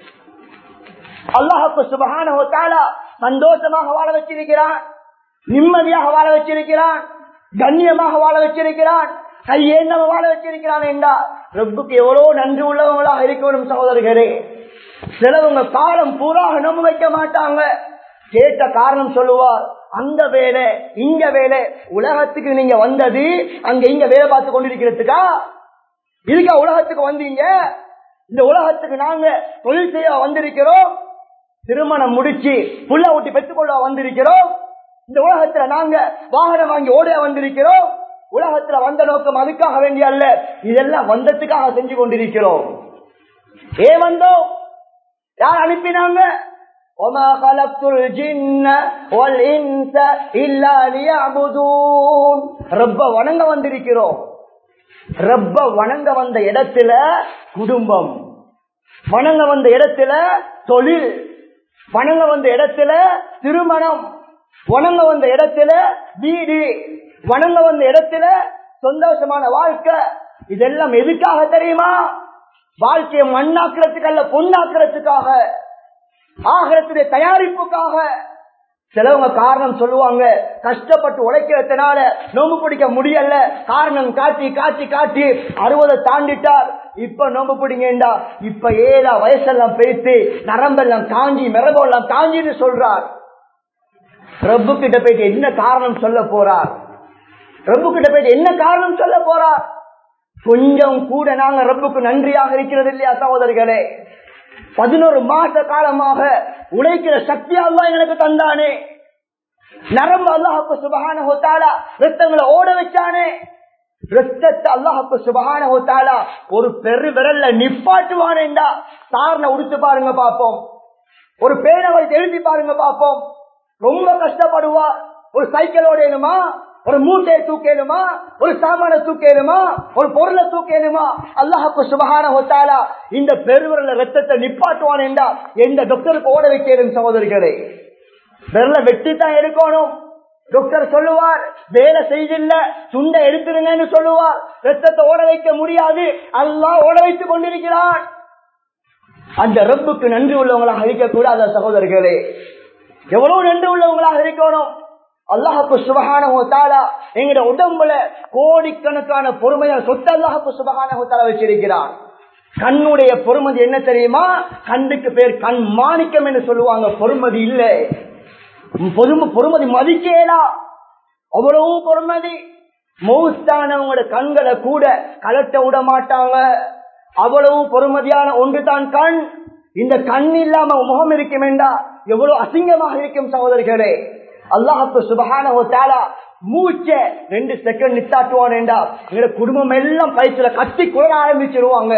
அல்லாஹுக்கு சுபகான சந்தோஷமாக வாழ வச்சிருக்கிறான் நிம்மதியாக வாழ வச்சிருக்கிறான் கண்ணியமாக வாழ வச்சிருக்கிறான் கையேந்தம வாழ வச்சிருக்கிறான் என்றா ரப்புக்கு எவ்வளவு நன்றி உள்ளவங்களாக இருக்கணும் சகோதரர்களே சிலவங்க காலம் பூராக நம்ப வைக்க மாட்டாங்க கேட்ட காரணம் சொல்லுவார் அந்த வேலை இங்க வேலை உலகத்துக்கு நீங்க வந்தது அங்க இங்க வேலை பார்த்து கொண்டிருக்கிறதுக்கா இதுக்கா உலகத்துக்கு வந்தீங்க இந்த உலகத்துக்கு நாங்க தொழில் செய்ய வந்திருக்கிறோம் திருமணம் முடிச்சு புள்ள ஊட்டி பெற்றுக்கொள்ள வந்திருக்கிறோம் இந்த உலகத்துல நாங்க வாகனம் வாங்கி ஓட வந்திருக்கிறோம் உலகத்துல வந்த நோக்கம் அதுக்காக வேண்டிய அல்ல இதெல்லாம் வந்ததுக்காக செஞ்சு கொண்டிருக்கிறோம் ஏன் வந்தோம் யார் அனுப்பினாங்க وما خلقت الجن والانس الا ليعبدون ரப்ப வணங்க வந்திருக்கிறோம் ரப்ப வணங்க வந்த இடத்துல குடும்பம் வணங்க வந்த இடத்துல தொழில் வணங்க வந்த இடத்துல திருமணம் வணங்க வந்த இடத்துல வீடு வணங்க வந்த இடத்துல சந்தோஷமான வாழ்க்கை இதெல்லாம் எதுக்காக தெரியுமா வாழ்க்கையை மண்ணாக்குறதுக்கு அல்ல பொண்ணாக்குறதுக்காக ஆகிறதுடைய தயாரிப்புக்காக சிலவங்க காரணம் சொல்லுவாங்க கஷ்டப்பட்டு உழைக்கிறதுனால நோம்பு பிடிக்க முடியல காரணம் காட்டி காட்டி காட்டி அறுபதை தாண்டிட்டார் இப்ப நோம்பு பிடிங்கடா இப்ப ஏழா வயசெல்லாம் பேசி நரம்பெல்லாம் காஞ்சி மிரபெல்லாம் காஞ்சின்னு சொல்றார் ரப்பு கிட்ட போயிட்டு என்ன காரணம் சொல்ல போறார் ரப்பு கிட்ட போயிட்டு என்ன காரணம் சொல்ல போறார் கொஞ்சம் கூட நாங்க ரப்புக்கு நன்றியாக இருக்கிறது இல்லையா சகோதரிகளே பதினோரு மாச காலமாக உழைக்கிற சக்தி அல்லா எனக்கு தந்தானே நரம்பு அல்லாஹுக்கு சுபகான ஹோத்தாலா ரத்தங்களை ஓட வச்சானே ரத்தத்தை அல்லாஹுக்கு சுபகான ஹோத்தாலா ஒரு பெரு விரல்ல நிப்பாட்டுவானேண்டா சாரண உடுத்து பாருங்க பாப்போம் ஒரு பேனை வச்சு எழுதி பாருங்க பாப்போம் ரொம்ப கஷ்டப்படுவார் ஒரு சைக்கிள் ஓடணுமா ஒரு மூட்டையை தூக்கணுமா ஒரு சாமான தூக்கணுமா ஒரு பொருளை தூக்கணுமா அல்லாஹுக்கு சுபகான ஹோத்தாலா இந்த பெருவரில் ரத்தத்தை நிப்பாட்டுவான் என்றா எந்த டாக்டருக்கு ஓட வைக்கணும் சகோதரிகளே விரல வெட்டி தான் எடுக்கணும் டாக்டர் சொல்லுவார் வேலை செய்தில்ல துண்டை எடுத்துருங்கன்னு சொல்லுவார் ரத்தத்தை ஓட வைக்க முடியாது அல்லாஹ் ஓட வைத்துக் கொண்டிருக்கிறான் அந்த ரப்புக்கு நன்றி உள்ளவங்களாக இருக்கக்கூடாத சகோதரர்களே எவ்வளவு நன்றி உள்ளவங்களாக இருக்கணும் அல்லாஹுக்கு சுபகான எங்கட உடம்புல கோடிக்கணக்கான பொறுமையான சொத்து அல்லாஹுக்கு சுபகான வச்சிருக்கிறான் கண்ணுடைய பொறுமதி என்ன தெரியுமா கண்ணுக்கு பேர் கண் மாணிக்கம் என்று சொல்லுவாங்க பொறுமதி இல்லை பொறுமை பொறுமதி மதிக்கேலா அவ்வளவு பொறுமதி மௌஸ்தானவங்களோட கண்களை கூட கலட்ட விட மாட்டாங்க அவ்வளவு பொறுமதியான ஒன்றுதான் கண் இந்த கண் இல்லாம முகம் இருக்கும் என்றா எவ்வளவு அசிங்கமாக இருக்கும் சகோதரிகளே அல்லாஹுக்கு சுபகான மூச்ச ரெண்டு செகண்ட் நித்தாட்டுவான் என்றா எங்க குடும்பம் எல்லாம் பயிற்சியில கத்தி குழ ஆரம்பிச்சிருவாங்க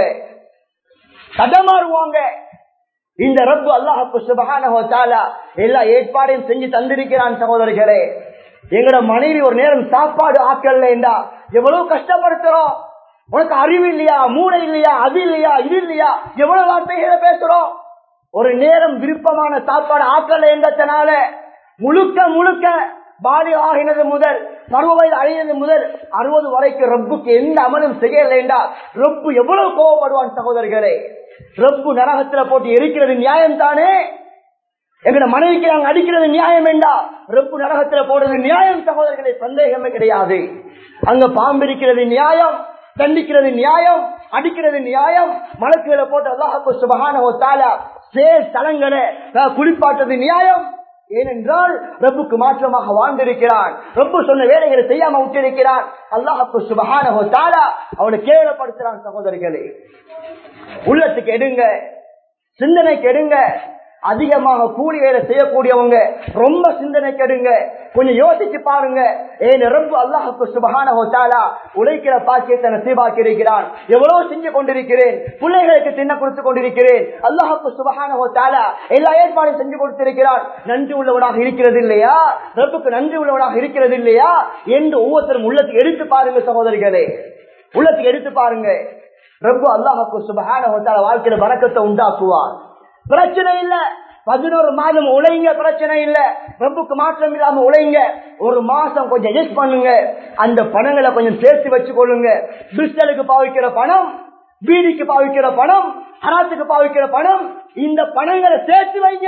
தடமாறுவாங்க இந்த ரப்பு அல்லாஹுக்கு சுபகான எல்லா ஏற்பாடையும் செஞ்சு தந்திருக்கிறான் சகோதரிகளே எங்கட மனைவி ஒரு நேரம் சாப்பாடு ஆக்கல என்றா எவ்வளவு கஷ்டப்படுத்துறோம் உனக்கு அறிவு இல்லையா மூளை இல்லையா அது இல்லையா இது இல்லையா எவ்வளவு வார்த்தைகளை பேசுறோம் ஒரு நேரம் விருப்பமான சாப்பாடு ஆக்கல என்றதுனால முழுக்க முழுக்க பாலி ஆகினது முதல் பருவ வயது அழிந்தது முதல் அறுபது வரைக்கும் ரப்புக்கு எந்த அமலும் செய்யலை என்றால் ரப்பு எவ்வளவு கோவப்படுவான் சகோதரர்களே ரப்பு நரகத்துல போட்டு எரிக்கிறது நியாயம் தானே எங்கட மனைவிக்கு நாங்க அடிக்கிறது நியாயம் வேண்டா ரப்பு நரகத்துல போடுறது நியாயம் சகோதரர்களே சந்தேகமே கிடையாது அங்க பாம்பு இருக்கிறது நியாயம் தண்டிக்கிறது நியாயம் அடிக்கிறது நியாயம் மலக்குகளை போட்டு அல்லாஹு சுபகான சேர் தலங்களை குளிப்பாட்டது நியாயம் ஏனென்றால் ரப்புக்கு மாற்றமாக வாழ்ந்திருக்கிறான் ரப்பு சொன்ன வேலைகளை செய்யாம விட்டிருக்கிறான் அல்லாஹு சுபகான அவனை கேவலப்படுத்துறான் சகோதரிகளே உள்ளத்துக்கு எடுங்க சிந்தனைக்கு எடுங்க அதிகமாக கூலி வேலை செய்யக்கூடியவங்க ரொம்ப சிந்தனை கெடுங்க கொஞ்சம் யோசிச்சு பாருங்க ஏன் ரொம்ப அல்லாஹுக்கு சுபகான ஹோட்டாலா உழைக்கிற பாக்கியத்தை நசீபாக்கி இருக்கிறான் எவ்வளவு செஞ்சு கொண்டிருக்கிறேன் பிள்ளைகளுக்கு தின்ன கொடுத்து கொண்டிருக்கிறேன் அல்லாஹுக்கு சுபகான ஹோட்டாலா எல்லா ஏற்பாடும் செஞ்சு கொடுத்திருக்கிறான் நன்றி உள்ளவனாக இருக்கிறது இல்லையா ரப்புக்கு நன்றி உள்ளவனாக இருக்கிறது இல்லையா என்று ஒவ்வொருத்தரும் உள்ளத்துக்கு எடுத்து பாருங்க சகோதரிகளே உள்ளத்துக்கு எடுத்து பாருங்க ரொம்ப அல்லாஹுக்கு சுபகான ஹோட்டாலா வாழ்க்கையில வணக்கத்தை உண்டாக்குவான் பிரச்சனை இல்ல பதினோரு மாதம் உழைங்க பிரச்சனை இல்ல ரப்புக்கு மாற்றம் இல்லாம உழைங்க ஒரு மாசம் கொஞ்சம் அட்ஜஸ்ட் பண்ணுங்க அந்த பணங்களை கொஞ்சம் சேர்த்து வச்சு கொள்ளுங்க பிஸ்டலுக்கு பாவிக்கிற பணம் பீடிக்கு பாவிக்கிற பணம் ஹராத்துக்கு பாவிக்கிற பணம் இந்த பணங்களை சேர்த்து வைங்க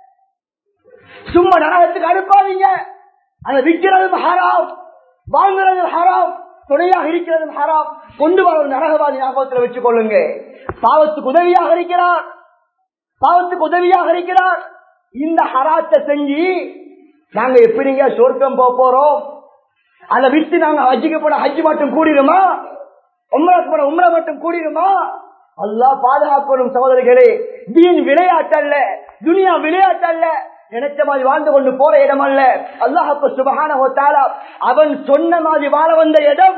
சும்மா நரகத்துக்கு அனுப்பாதீங்க அதை விற்கிறது ஹராம் வாங்குறது ஹராம் துணையாக இருக்கிறது ஹராம் கொண்டு வர நரகவாதி ஞாபகத்தில் வச்சுக் கொள்ளுங்க பாவத்துக்கு உதவியாக இருக்கிறார் பாவத்துக்கு உதவியாக இருக்கிறார் இந்த ஹராத்தை செஞ்சு நாங்க எப்படிங்க சொர்க்கம் போக போறோம் அதை விட்டு நாங்க ஹஜ்ஜுக்கு போன ஹஜ்ஜு மட்டும் கூடிடுமா உம்ராக்கு போன உம்ரா மட்டும் கூடிடுமா அல்லா பாதுகாக்கணும் சகோதரிகளே தீன் விளையாட்டல்ல துனியா விளையாட்டல்ல நினைச்ச மாதிரி வாழ்ந்து கொண்டு போற இடம் அல்ல அல்லாஹப்பு சுபகான அவன் சொன்ன மாதிரி வாழ வந்த இடம்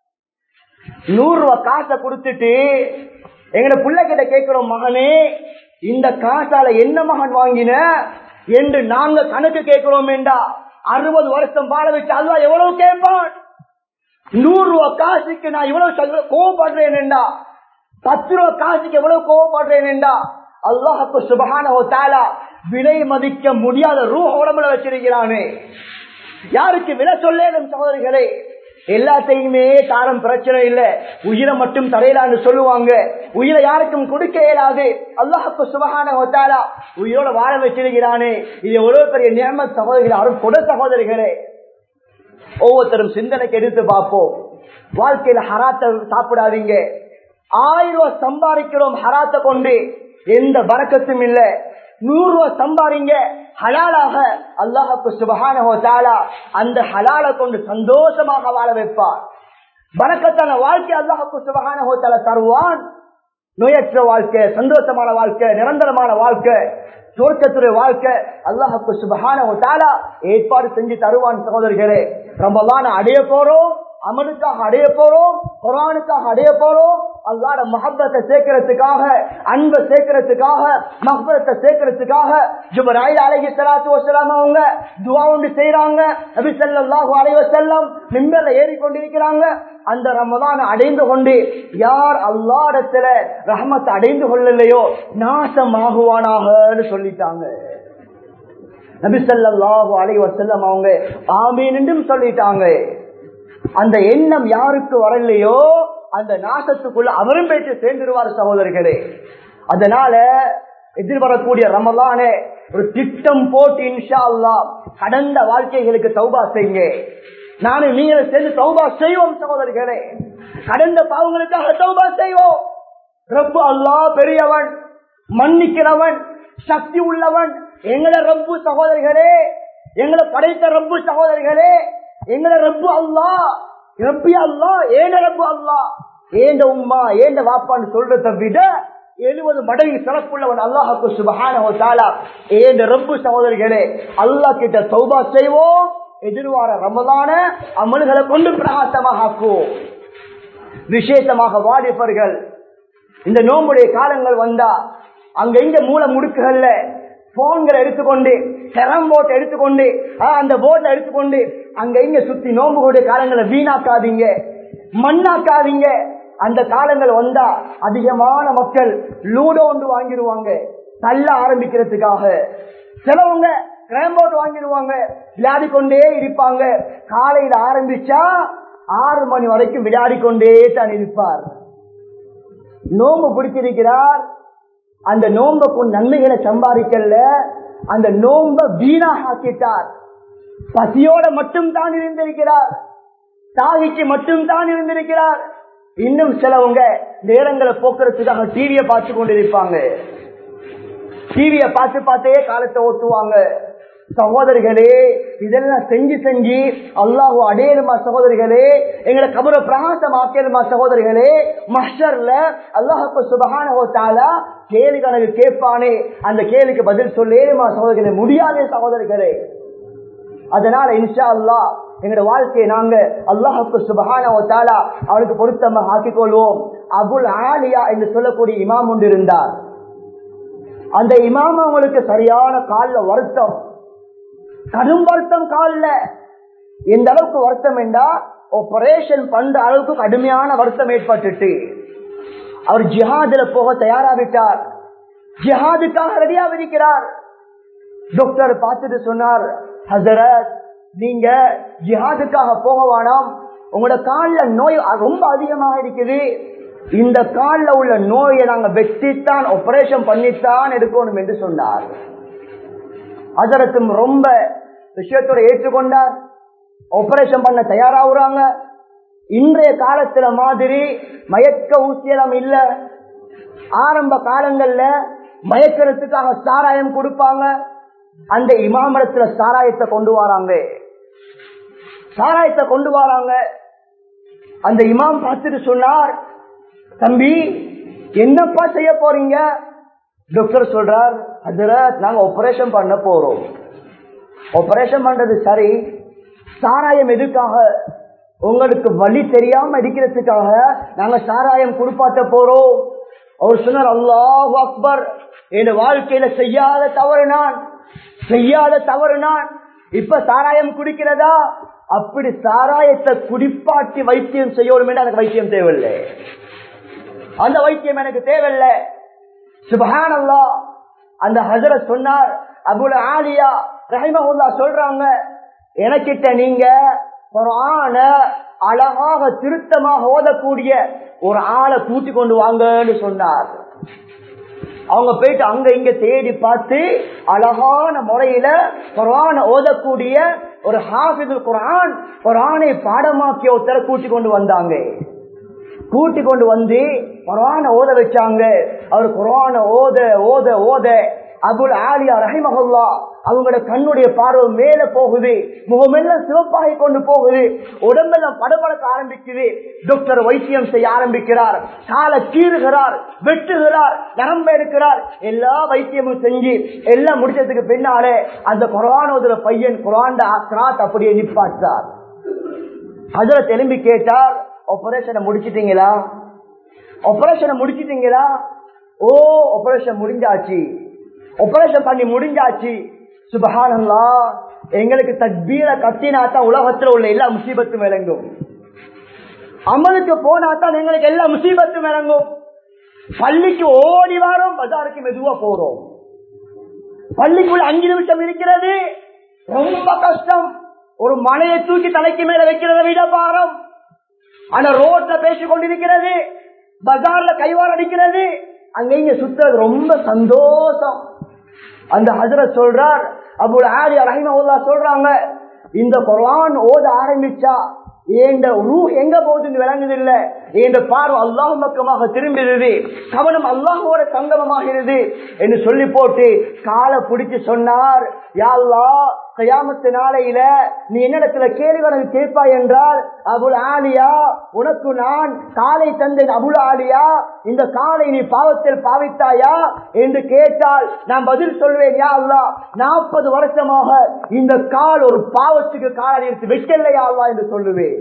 நூறு ரூபாய் காசை கொடுத்துட்டு எங்கட பிள்ளை கிட்ட கேட்கிறோம் மகனே இந்த காசால என்ன மகன் வாங்கின என்று நாங்க கணக்கு கேட்கிறோம் என்றா அறுபது வருஷம் வாழ வச்சு அல்லா எவ்வளவு கேட்பான் நூறு ரூபாய் காசுக்கு நான் இவ்வளவு சல்ல- கோவப்படுறேன் என்றா பத்து ரூபாய் காசுக்கு எவ்வளவு கோவப்படுறேன் என்றா அல்லாஹுக்கு சுபகான தாலா விலை மதிக்க முடியாத ரூ உடம்புல வச்சிருக்கிறானே யாருக்கு விலை சொல்லேனும் சகோதரிகளே எல்லாத்தையுமே காரம் பிரச்சனை இல்ல உயிரை மட்டும் தரையிலான்னு சொல்லுவாங்க உயிரை யாருக்கும் கொடுக்க இயலாது அல்லாஹுக்கு சுபகான தாலா உயிரோட வாழ வச்சிருக்கிறானே இது எவ்வளவு பெரிய நியம சகோதரிகள் அருள் கொட சகோதரிகளே ஒவ்வொருத்தரும் சிந்தனைக்கு எடுத்து பார்ப்போம் வாழ்க்கையில ஹராத்த சாப்பிடாதீங்க ஆயிரம் ரூபாய் சம்பாதிக்கிறோம் ஹராத்த கொண்டு எந்த வரக்கத்தும் இல்ல நூறு ரூபாய் சம்பாதிங்க ஹலாலாக அல்லாஹுக்கு சுபகான அந்த ஹலாலை கொண்டு சந்தோஷமாக வாழ வைப்பார் வரக்கத்தான வாழ்க்கை அல்லாஹுக்கு சுபகான தருவான் நோயற்ற வாழ்க்கை சந்தோஷமான வாழ்க்கை நிரந்தரமான வாழ்க்கை சுவர்க்கத்துடைய வாழ்க்கை அல்லாஹுக்கு சுபகான ஏற்பாடு செஞ்சு தருவான் சகோதரர்களே ரமலான அடைய போறோம் அமலுக்காக அடைய போறோம் குரானுக்காக அடைய போறோம் அல்லாட மஹப்பத்தை சேர்க்கறதுக்காக அன்பை சேர்க்கறதுக்காக மஹபத்தை சேர்க்கறதுக்காக ஜுபராயில் அழகி சலாத்து வசலாம் அவங்க துவா ஒன்று செய்யறாங்க நபி ஸல்லல்லாஹு அலைஹி வஸல்லம் மிம்பர்ல ஏறி கொண்டிருக்கிறாங்க அந்த ரமலான் அடைந்து கொண்டு யார் அல்லாடத்துல ரஹமத்தை அடைந்து கொள்ளலையோ நாசமாகுவானாகன்னு சொல்லிட்டாங்க நபிசல்லாஹு அலைஹி வஸல்லம் அவங்க ஆமீன் சொல்லிட்டாங்க அந்த எண்ணம் யாருக்கு வரலையோ அந்த நாசத்துக்குள்ள அவரும் போயிட்டு சேர்ந்துருவார் சகோதரர்களே அதனால எதிர்வரக்கூடிய ரமலானே ஒரு திட்டம் போட்டு இன்ஷா அல்லாஹ் கடந்த வாழ்க்கைகளுக்கு தௌபா செய்யுங்க நானும் நீங்களும் சேர்ந்து தௌபா செய்வோம் சகோதரர்களே கடந்த பாவங்களுக்காக தௌபா செய்வோம் ரப்பு அல்லாஹ் பெரியவன் மன்னிக்கிறவன் சக்தி உள்ளவன் எங்களை ரப்பு சகோதரிகளே எங்களை படைத்த ரப்பு சகோதரிகளே எங்களை ரப்பு அல்லா ரப்பி அல்லா ஏண்ட ரப்பு அல்லா ஏண்ட உம்மா ஏண்ட வாப்பான்னு சொல்றதை விட எழுபது மடங்கு சிறப்புள்ளவன் அல்லாஹுக்கு சுபகான ஏண்ட ரப்பு சகோதரிகளே அல்லாஹ் கிட்ட சௌபா செய்வோம் எதிர்வார ரமதான அமல்களை கொண்டு பிரகாசமாக ஆக்குவோம் விசேஷமாக வாலிபர்கள் இந்த நோம்புடைய காலங்கள் வந்தா அங்க இங்க மூல முடுக்குகள்ல போன்களை எடுத்துக்கொண்டு செரம் போட்டை எடுத்துக்கொண்டு ஆ, அந்த போட்டை எடுத்துக்கொண்டு அங்க இங்க சுத்தி நோம்புகளுடைய காலங்களை வீணாக்காதீங்க மண்ணாக்காதீங்க அந்த காலங்கள் வந்தா அதிகமான மக்கள் லூடோ ஒன்று வாங்கிடுவாங்க தள்ள ஆரம்பிக்கிறதுக்காக சிலவங்க கிராம்போட் வாங்கிடுவாங்க விளையாடி கொண்டே இருப்பாங்க காலையில ஆரம்பிச்சா ஆறு மணி வரைக்கும் விளையாடி கொண்டே தான் இருப்பார் நோம்பு பிடிச்சிருக்கிறார் அந்த நோம்புக்கு நன்மைகளை சம்பாதிக்கல அந்த நோம்ப வீணாக ஆக்கிட்டார் பசியோட மட்டும் தான் இருந்திருக்கிறார் தாகிக்கு மட்டும் தான் இருந்திருக்கிறார் இன்னும் சிலவங்க நேரங்களை போக்குறதுக்காக டிவியை பார்த்து கொண்டிருப்பாங்க டிவியை பார்த்து பார்த்தே காலத்தை ஓட்டுவாங்க சகோதரிகளே இதெல்லாம் செஞ்சு செஞ்சு அல்லாஹு அடையணுமா சகோதரிகளே எங்களை கபர பிரகாசம் ஆக்கியலுமா சகோதரிகளே மஷர்ல அல்லாஹுக்கு சுபகான தாலா கேள்வி கணக்கு கேட்பானே அந்த கேள்விக்கு பதில் சொல்லேனுமா சகோதரிகளே முடியாதே சகோதரிகளே அதனால இன்ஷா அல்லா எங்களோட வாழ்க்கையை நாங்க அல்லாஹுக்கு சுபகான தாலா அவனுக்கு பொருத்தமாக ஆக்கிக் கொள்வோம் அபுல் ஆலியா என்று சொல்லக்கூடிய இமாம் ஒன்று இருந்தார் அந்த இமாம் அவங்களுக்கு சரியான கால்ல வருத்தம் கடும் வருத்தம் கால்ல எந்த அளவுக்கு வருத்தம் என்றா ஆபரேஷன் பண்ற அளவுக்கு கடுமையான வருத்தம் ஏற்பட்டுட்டு அவர் ஜிஹாதுல போக தயாராவிட்டார் ஜிஹாதுக்காக ரெடியாக இருக்கிறார் டாக்டர் பார்த்துட்டு சொன்னார் ஹசரத் நீங்க ஜிஹாதுக்காக போக வேணாம் உங்களோட கால்ல நோய் ரொம்ப அதிகமாக இருக்குது இந்த கால்ல உள்ள நோயை நாங்க வெட்டித்தான் ஆபரேஷன் பண்ணித்தான் எடுக்கணும் என்று சொன்னார் அதரத்தும் ரொம்ப விஷயத்தோட ஏற்றுக்கொண்டார் ஆபரேஷன் பண்ண தயாராகுறாங்க இன்றைய காலத்துல மாதிரி மயக்க ஊசியலம் இல்ல ஆரம்ப காலங்கள்ல மயக்கிறதுக்காக சாராயம் கொடுப்பாங்க அந்த இமாமரத்துல சாராயத்தை கொண்டு வராங்க சாராயத்தை கொண்டு வராங்க அந்த இமாம் பார்த்துட்டு சொன்னார் தம்பி என்னப்பா செய்ய போறீங்க டாக்டர் சொல்றார் அதுல நாங்க ஆபரேஷன் பண்ண போறோம் ஆபரேஷன் பண்றது சரி சாராயம் எதுக்காக உங்களுக்கு வழி தெரியாம அடிக்கிறதுக்காக நாங்க சாராயம் குடுப்பாட்ட போறோம் அவர் சொன்னார் அல்லாஹ் அக்பர் என் வாழ்க்கையில செய்யாத தவறு நான் செய்யாத தவறு நான் இப்ப சாராயம் குடிக்கிறதா அப்படி சாராயத்தை குடிப்பாட்டி வைத்தியம் செய்யணும் எனக்கு வைத்தியம் தேவையில்லை அந்த வைத்தியம் எனக்கு தேவையில்லை சுபஹானல்லா அந்த ஹசரத் சொன்னார் அபுல் ஆலியா ரஹிமஹுல்லா சொல்றாங்க எனக்கிட்ட நீங்க குரான அழகாக திருத்தமாக ஓதக்கூடிய ஒரு ஆளை கூட்டி கொண்டு வாங்கன்னு சொன்னார் அவங்க போயிட்டு அங்க இங்க தேடி பார்த்து அழகான முறையில குரான ஓதக்கூடிய ஒரு ஹாஃபிது குரான் குரானை பாடமாக்கிய ஒருத்தரை கூட்டி கொண்டு வந்தாங்க கூட்டி கொண்டு வந்து குரான ஓத வச்சாங்க அவர் குரான ஓத ஓத ஓத அபுல் ஆலியா ரஹிமஹுல்லா அவங்களோட கண்ணுடைய பார்வை மேல போகுது முகமெல்லாம் சிவப்பாகி கொண்டு போகுது உடம்பெல்லாம் படபடக்க ஆரம்பிக்குது டாக்டர் வைத்தியம் செய்ய ஆரம்பிக்கிறார் காலை கீறுகிறார் வெட்டுகிறார் நரம்ப எடுக்கிறார் எல்லா வைத்தியமும் செஞ்சு எல்லாம் முடிச்சதுக்கு பின்னாலே அந்த குரானோதர பையன் குரான் ஆக்ராத் அப்படியே நிப்பாட்டார் அதுல திரும்பி கேட்டார் ஆபரேஷனை முடிச்சிட்டீங்களா ஆபரேஷனை முடிச்சிட்டீங்களா ஓ ஆபரேஷன் முடிஞ்சாச்சு ஆபரேஷன் பண்ணி முடிஞ்சாச்சு சுபஹானல்லா எங்களுக்கு தத்பீர கத்தினாத்தான் உலகத்துல உள்ள எல்லா முசீபத்தும் விளங்கும் அமலுக்கு போனாத்தான் எங்களுக்கு எல்லா முசீபத்தும் விளங்கும் பள்ளிக்கு ஓடி வாரோம் பஜாருக்கு மெதுவா போறோம் பள்ளிக்குள்ள அஞ்சு நிமிஷம் இருக்கிறது ரொம்ப கஷ்டம் ஒரு மலையை தூக்கி தலைக்கு மேல வைக்கிறத விட பாரம் ஆனா ரோட்ல பேசிக் கொண்டிருக்கிறது பஜார்ல கைவார் அடிக்கிறது அங்க இங்க சுத்துறது ரொம்ப சந்தோஷம் அந்த ஹசரத் சொல்றார் அபுல் ஆரி ரஹிமவுல்லா சொல்றாங்க இந்த குர்ஆன் ஓத ஆரம்பிச்சா ஏண்ட ரூ எங்க போகுதுன்னு விளங்குது இல்ல என்ற பார்வை அல்லாஹ் பக்கமாக திரும்பிடுது கவனம் அல்லாஹோட சங்கமமாகிறது என்று சொல்லி போட்டு காலை பிடிச்சு சொன்னார் யாழ்லா கயாமத்து நாளையில நீ என்னிடத்துல கேள்வி எனக்கு கேட்பாய் என்றால் அபுல் ஆலியா உனக்கு நான் காலை தந்தேன் அபுல் ஆலியா இந்த காலை நீ பாவத்தில் பாவித்தாயா என்று கேட்டால் நான் பதில் சொல்வேன் யா அல்லா நாற்பது வருஷமாக இந்த கால் ஒரு பாவத்துக்கு காலை எடுத்து வைக்கலையா அல்லா என்று சொல்லுவேன்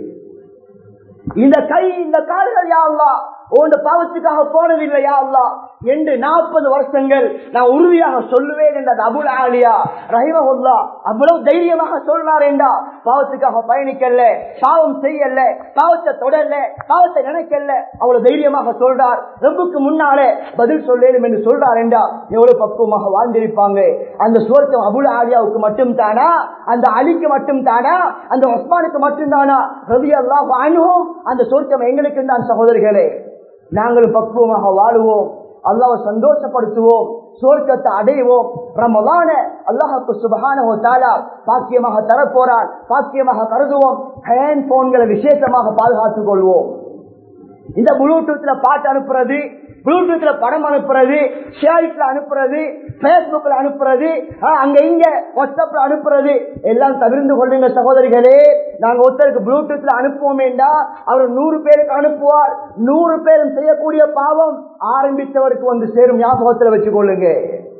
இந்த கை இந்த கால்கள் யா அல்லா உன் பாவத்துக்காக போனதில்லையா அல்லா என்று நாற்பது வருஷங்கள் நான் உறுதியாக சொல்லுவேன் என்ற அபுல் ஆலியா ரஹிமஹுல்லா அவ்வளவு தைரியமாக சொல்றார் என்றா பாவத்துக்காக பயணிக்கல பாவம் செய்யல பாவத்தை தொடரல பாவத்தை நினைக்கல அவ்வளவு தைரியமாக சொல்றார் ரொம்பக்கு முன்னாலே பதில் சொல்லேன் என்று சொல்றார் என்றா எவ்வளவு பக்குவமாக வாழ்ந்திருப்பாங்க அந்த சுவர்க்கம் அபுல் ஆலியாவுக்கு மட்டும் தானா அந்த அலிக்கு மட்டும் தானா அந்த ஒஸ்மானுக்கு மட்டும் தானா ரவி அல்லாஹ் அணுகும் அந்த சொர்க்கம் எங்களுக்கு தான் சகோதரிகளே நாங்களும் பக்குவமாக வாழுவோம் அல்லாவை சந்தோஷப்படுத்துவோம் சோர்க்கத்தை அடைவோம் ரமலான அல்லாஹுக்கு சுபகான தாலா பாக்கியமாக தரப்போறான் பாக்கியமாக கருதுவோம் ஹேண்ட் போன்களை விசேஷமாக பாதுகாத்துக் கொள்வோம் இந்த ப்ளூடூத்ல பாட்டு அனுப்புறது ப்ளூடூத்ல படம் அனுப்புறது ஷேரிட்ல அனுப்புறது பேஸ்புக்ல அனுப்புறது அங்க இங்க வாட்ஸ்அப்ல அனுப்புறது எல்லாம் தவிர்த்து கொள்ளுங்க சகோதரிகளே நாங்க ஒருத்தருக்கு ப்ளூடூத்ல அனுப்புவோமேண்டா அவர் நூறு பேருக்கு அனுப்புவார் நூறு பேரும் செய்யக்கூடிய பாவம் ஆரம்பித்தவருக்கு வந்து சேரும் ஞாபகத்துல வச்சு கொள்ளுங்க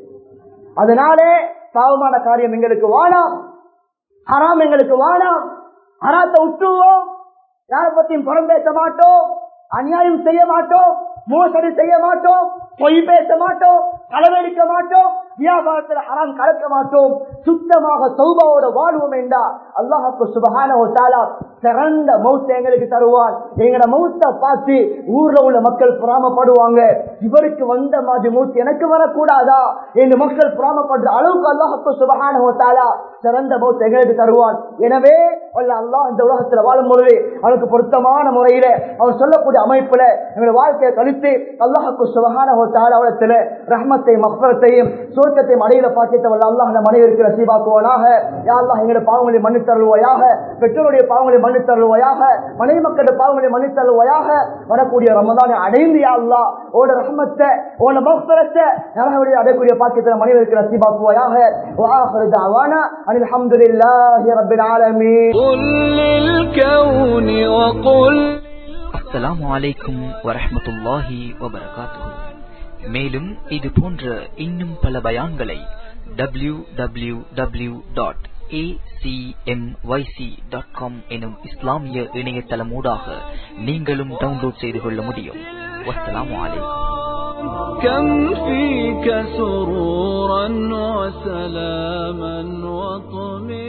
அதனாலே பாவமான காரியம் எங்களுக்கு வாழாம் ஹராம் எங்களுக்கு வாழாம் ஹராத்தை விட்டுவோம் யாரை பத்தியும் புறம் பேச மாட்டோம் அநியாயம் செய்ய மாட்டோம் மோசடி செய்ய மாட்டோம் பொய் பேச மாட்டோம் களவெடுக்க மாட்டோம் வியாபாரத்தில் ஹராம் கலக்க மாட்டோம் சுத்தமாக சௌபாவோட வாழ்வோம் என்றா அல்லாஹுக்கு சுபகான சிறந்த மௌத்த எங்களுக்கு தருவான் எங்கட மௌத்த பார்த்து ஊர்ல உள்ள மக்கள் புறாமப்படுவாங்க இவருக்கு வந்த மாதிரி மௌத்து எனக்கு வரக்கூடாதா என்று மக்கள் புறாமப்படுற அளவுக்கு அல்லாஹுக்கு சுபகான சிறந்த மௌத்த எங்களுக்கு தருவான் எனவே அல்லாஹ் இந்த உலகத்துல வாழும் பொழுது அவனுக்கு பொருத்தமான முறையில அவன் சொல்லக்கூடிய அமைப்புல எங்களுடைய வாழ்க்கையை கழித்து அல்லாஹுக்கு சுபகான அவலத்துல ரஹ்மத்தை மஃபரத்தையும் சுருக்கத்தையும் அடையில பாக்கியத்தை வல்ல அல்லாஹ் நம் அனைவருக்கு நசீபாக்குவானாக யா அல்லாஹ் எங்களுடைய பாவங்களை மன்னித் தருவாயாக பெற்றோருடைய பாவங்களை மன்னித் தருவாயாக மனைவி மக்களுடைய பாவங்களை மன்னித் தருவாயாக வரக்கூடிய ரமதானை அடைந்து யா அல்லாஹ் ஓட ரஹ்மத்தை ஓட மஃபரத்தை நலகவழி அடையக்கூடிய பாக்கியத்தை நம் அனைவருக்கு நசீபாக்குவாயாக وآخر دعوانا أن الحمد لله رب العالمين قل للكون وقل அஸ்ஸலாமு அலைக்கும் வரஹ்மத்துல்லாஹி வபரகாத்துஹு மேலும் இது போன்ற இன்னும் பல பயான்களை W W W dot dot com எனும் இஸ்லாமிய இணையதளமூடாக நீங்களும் டவுன்லோட் செய்து கொள்ள முடியும் வஸ்ஸலாமு அலைக்கும் كم فيك سرورا وسلاما وطمئنا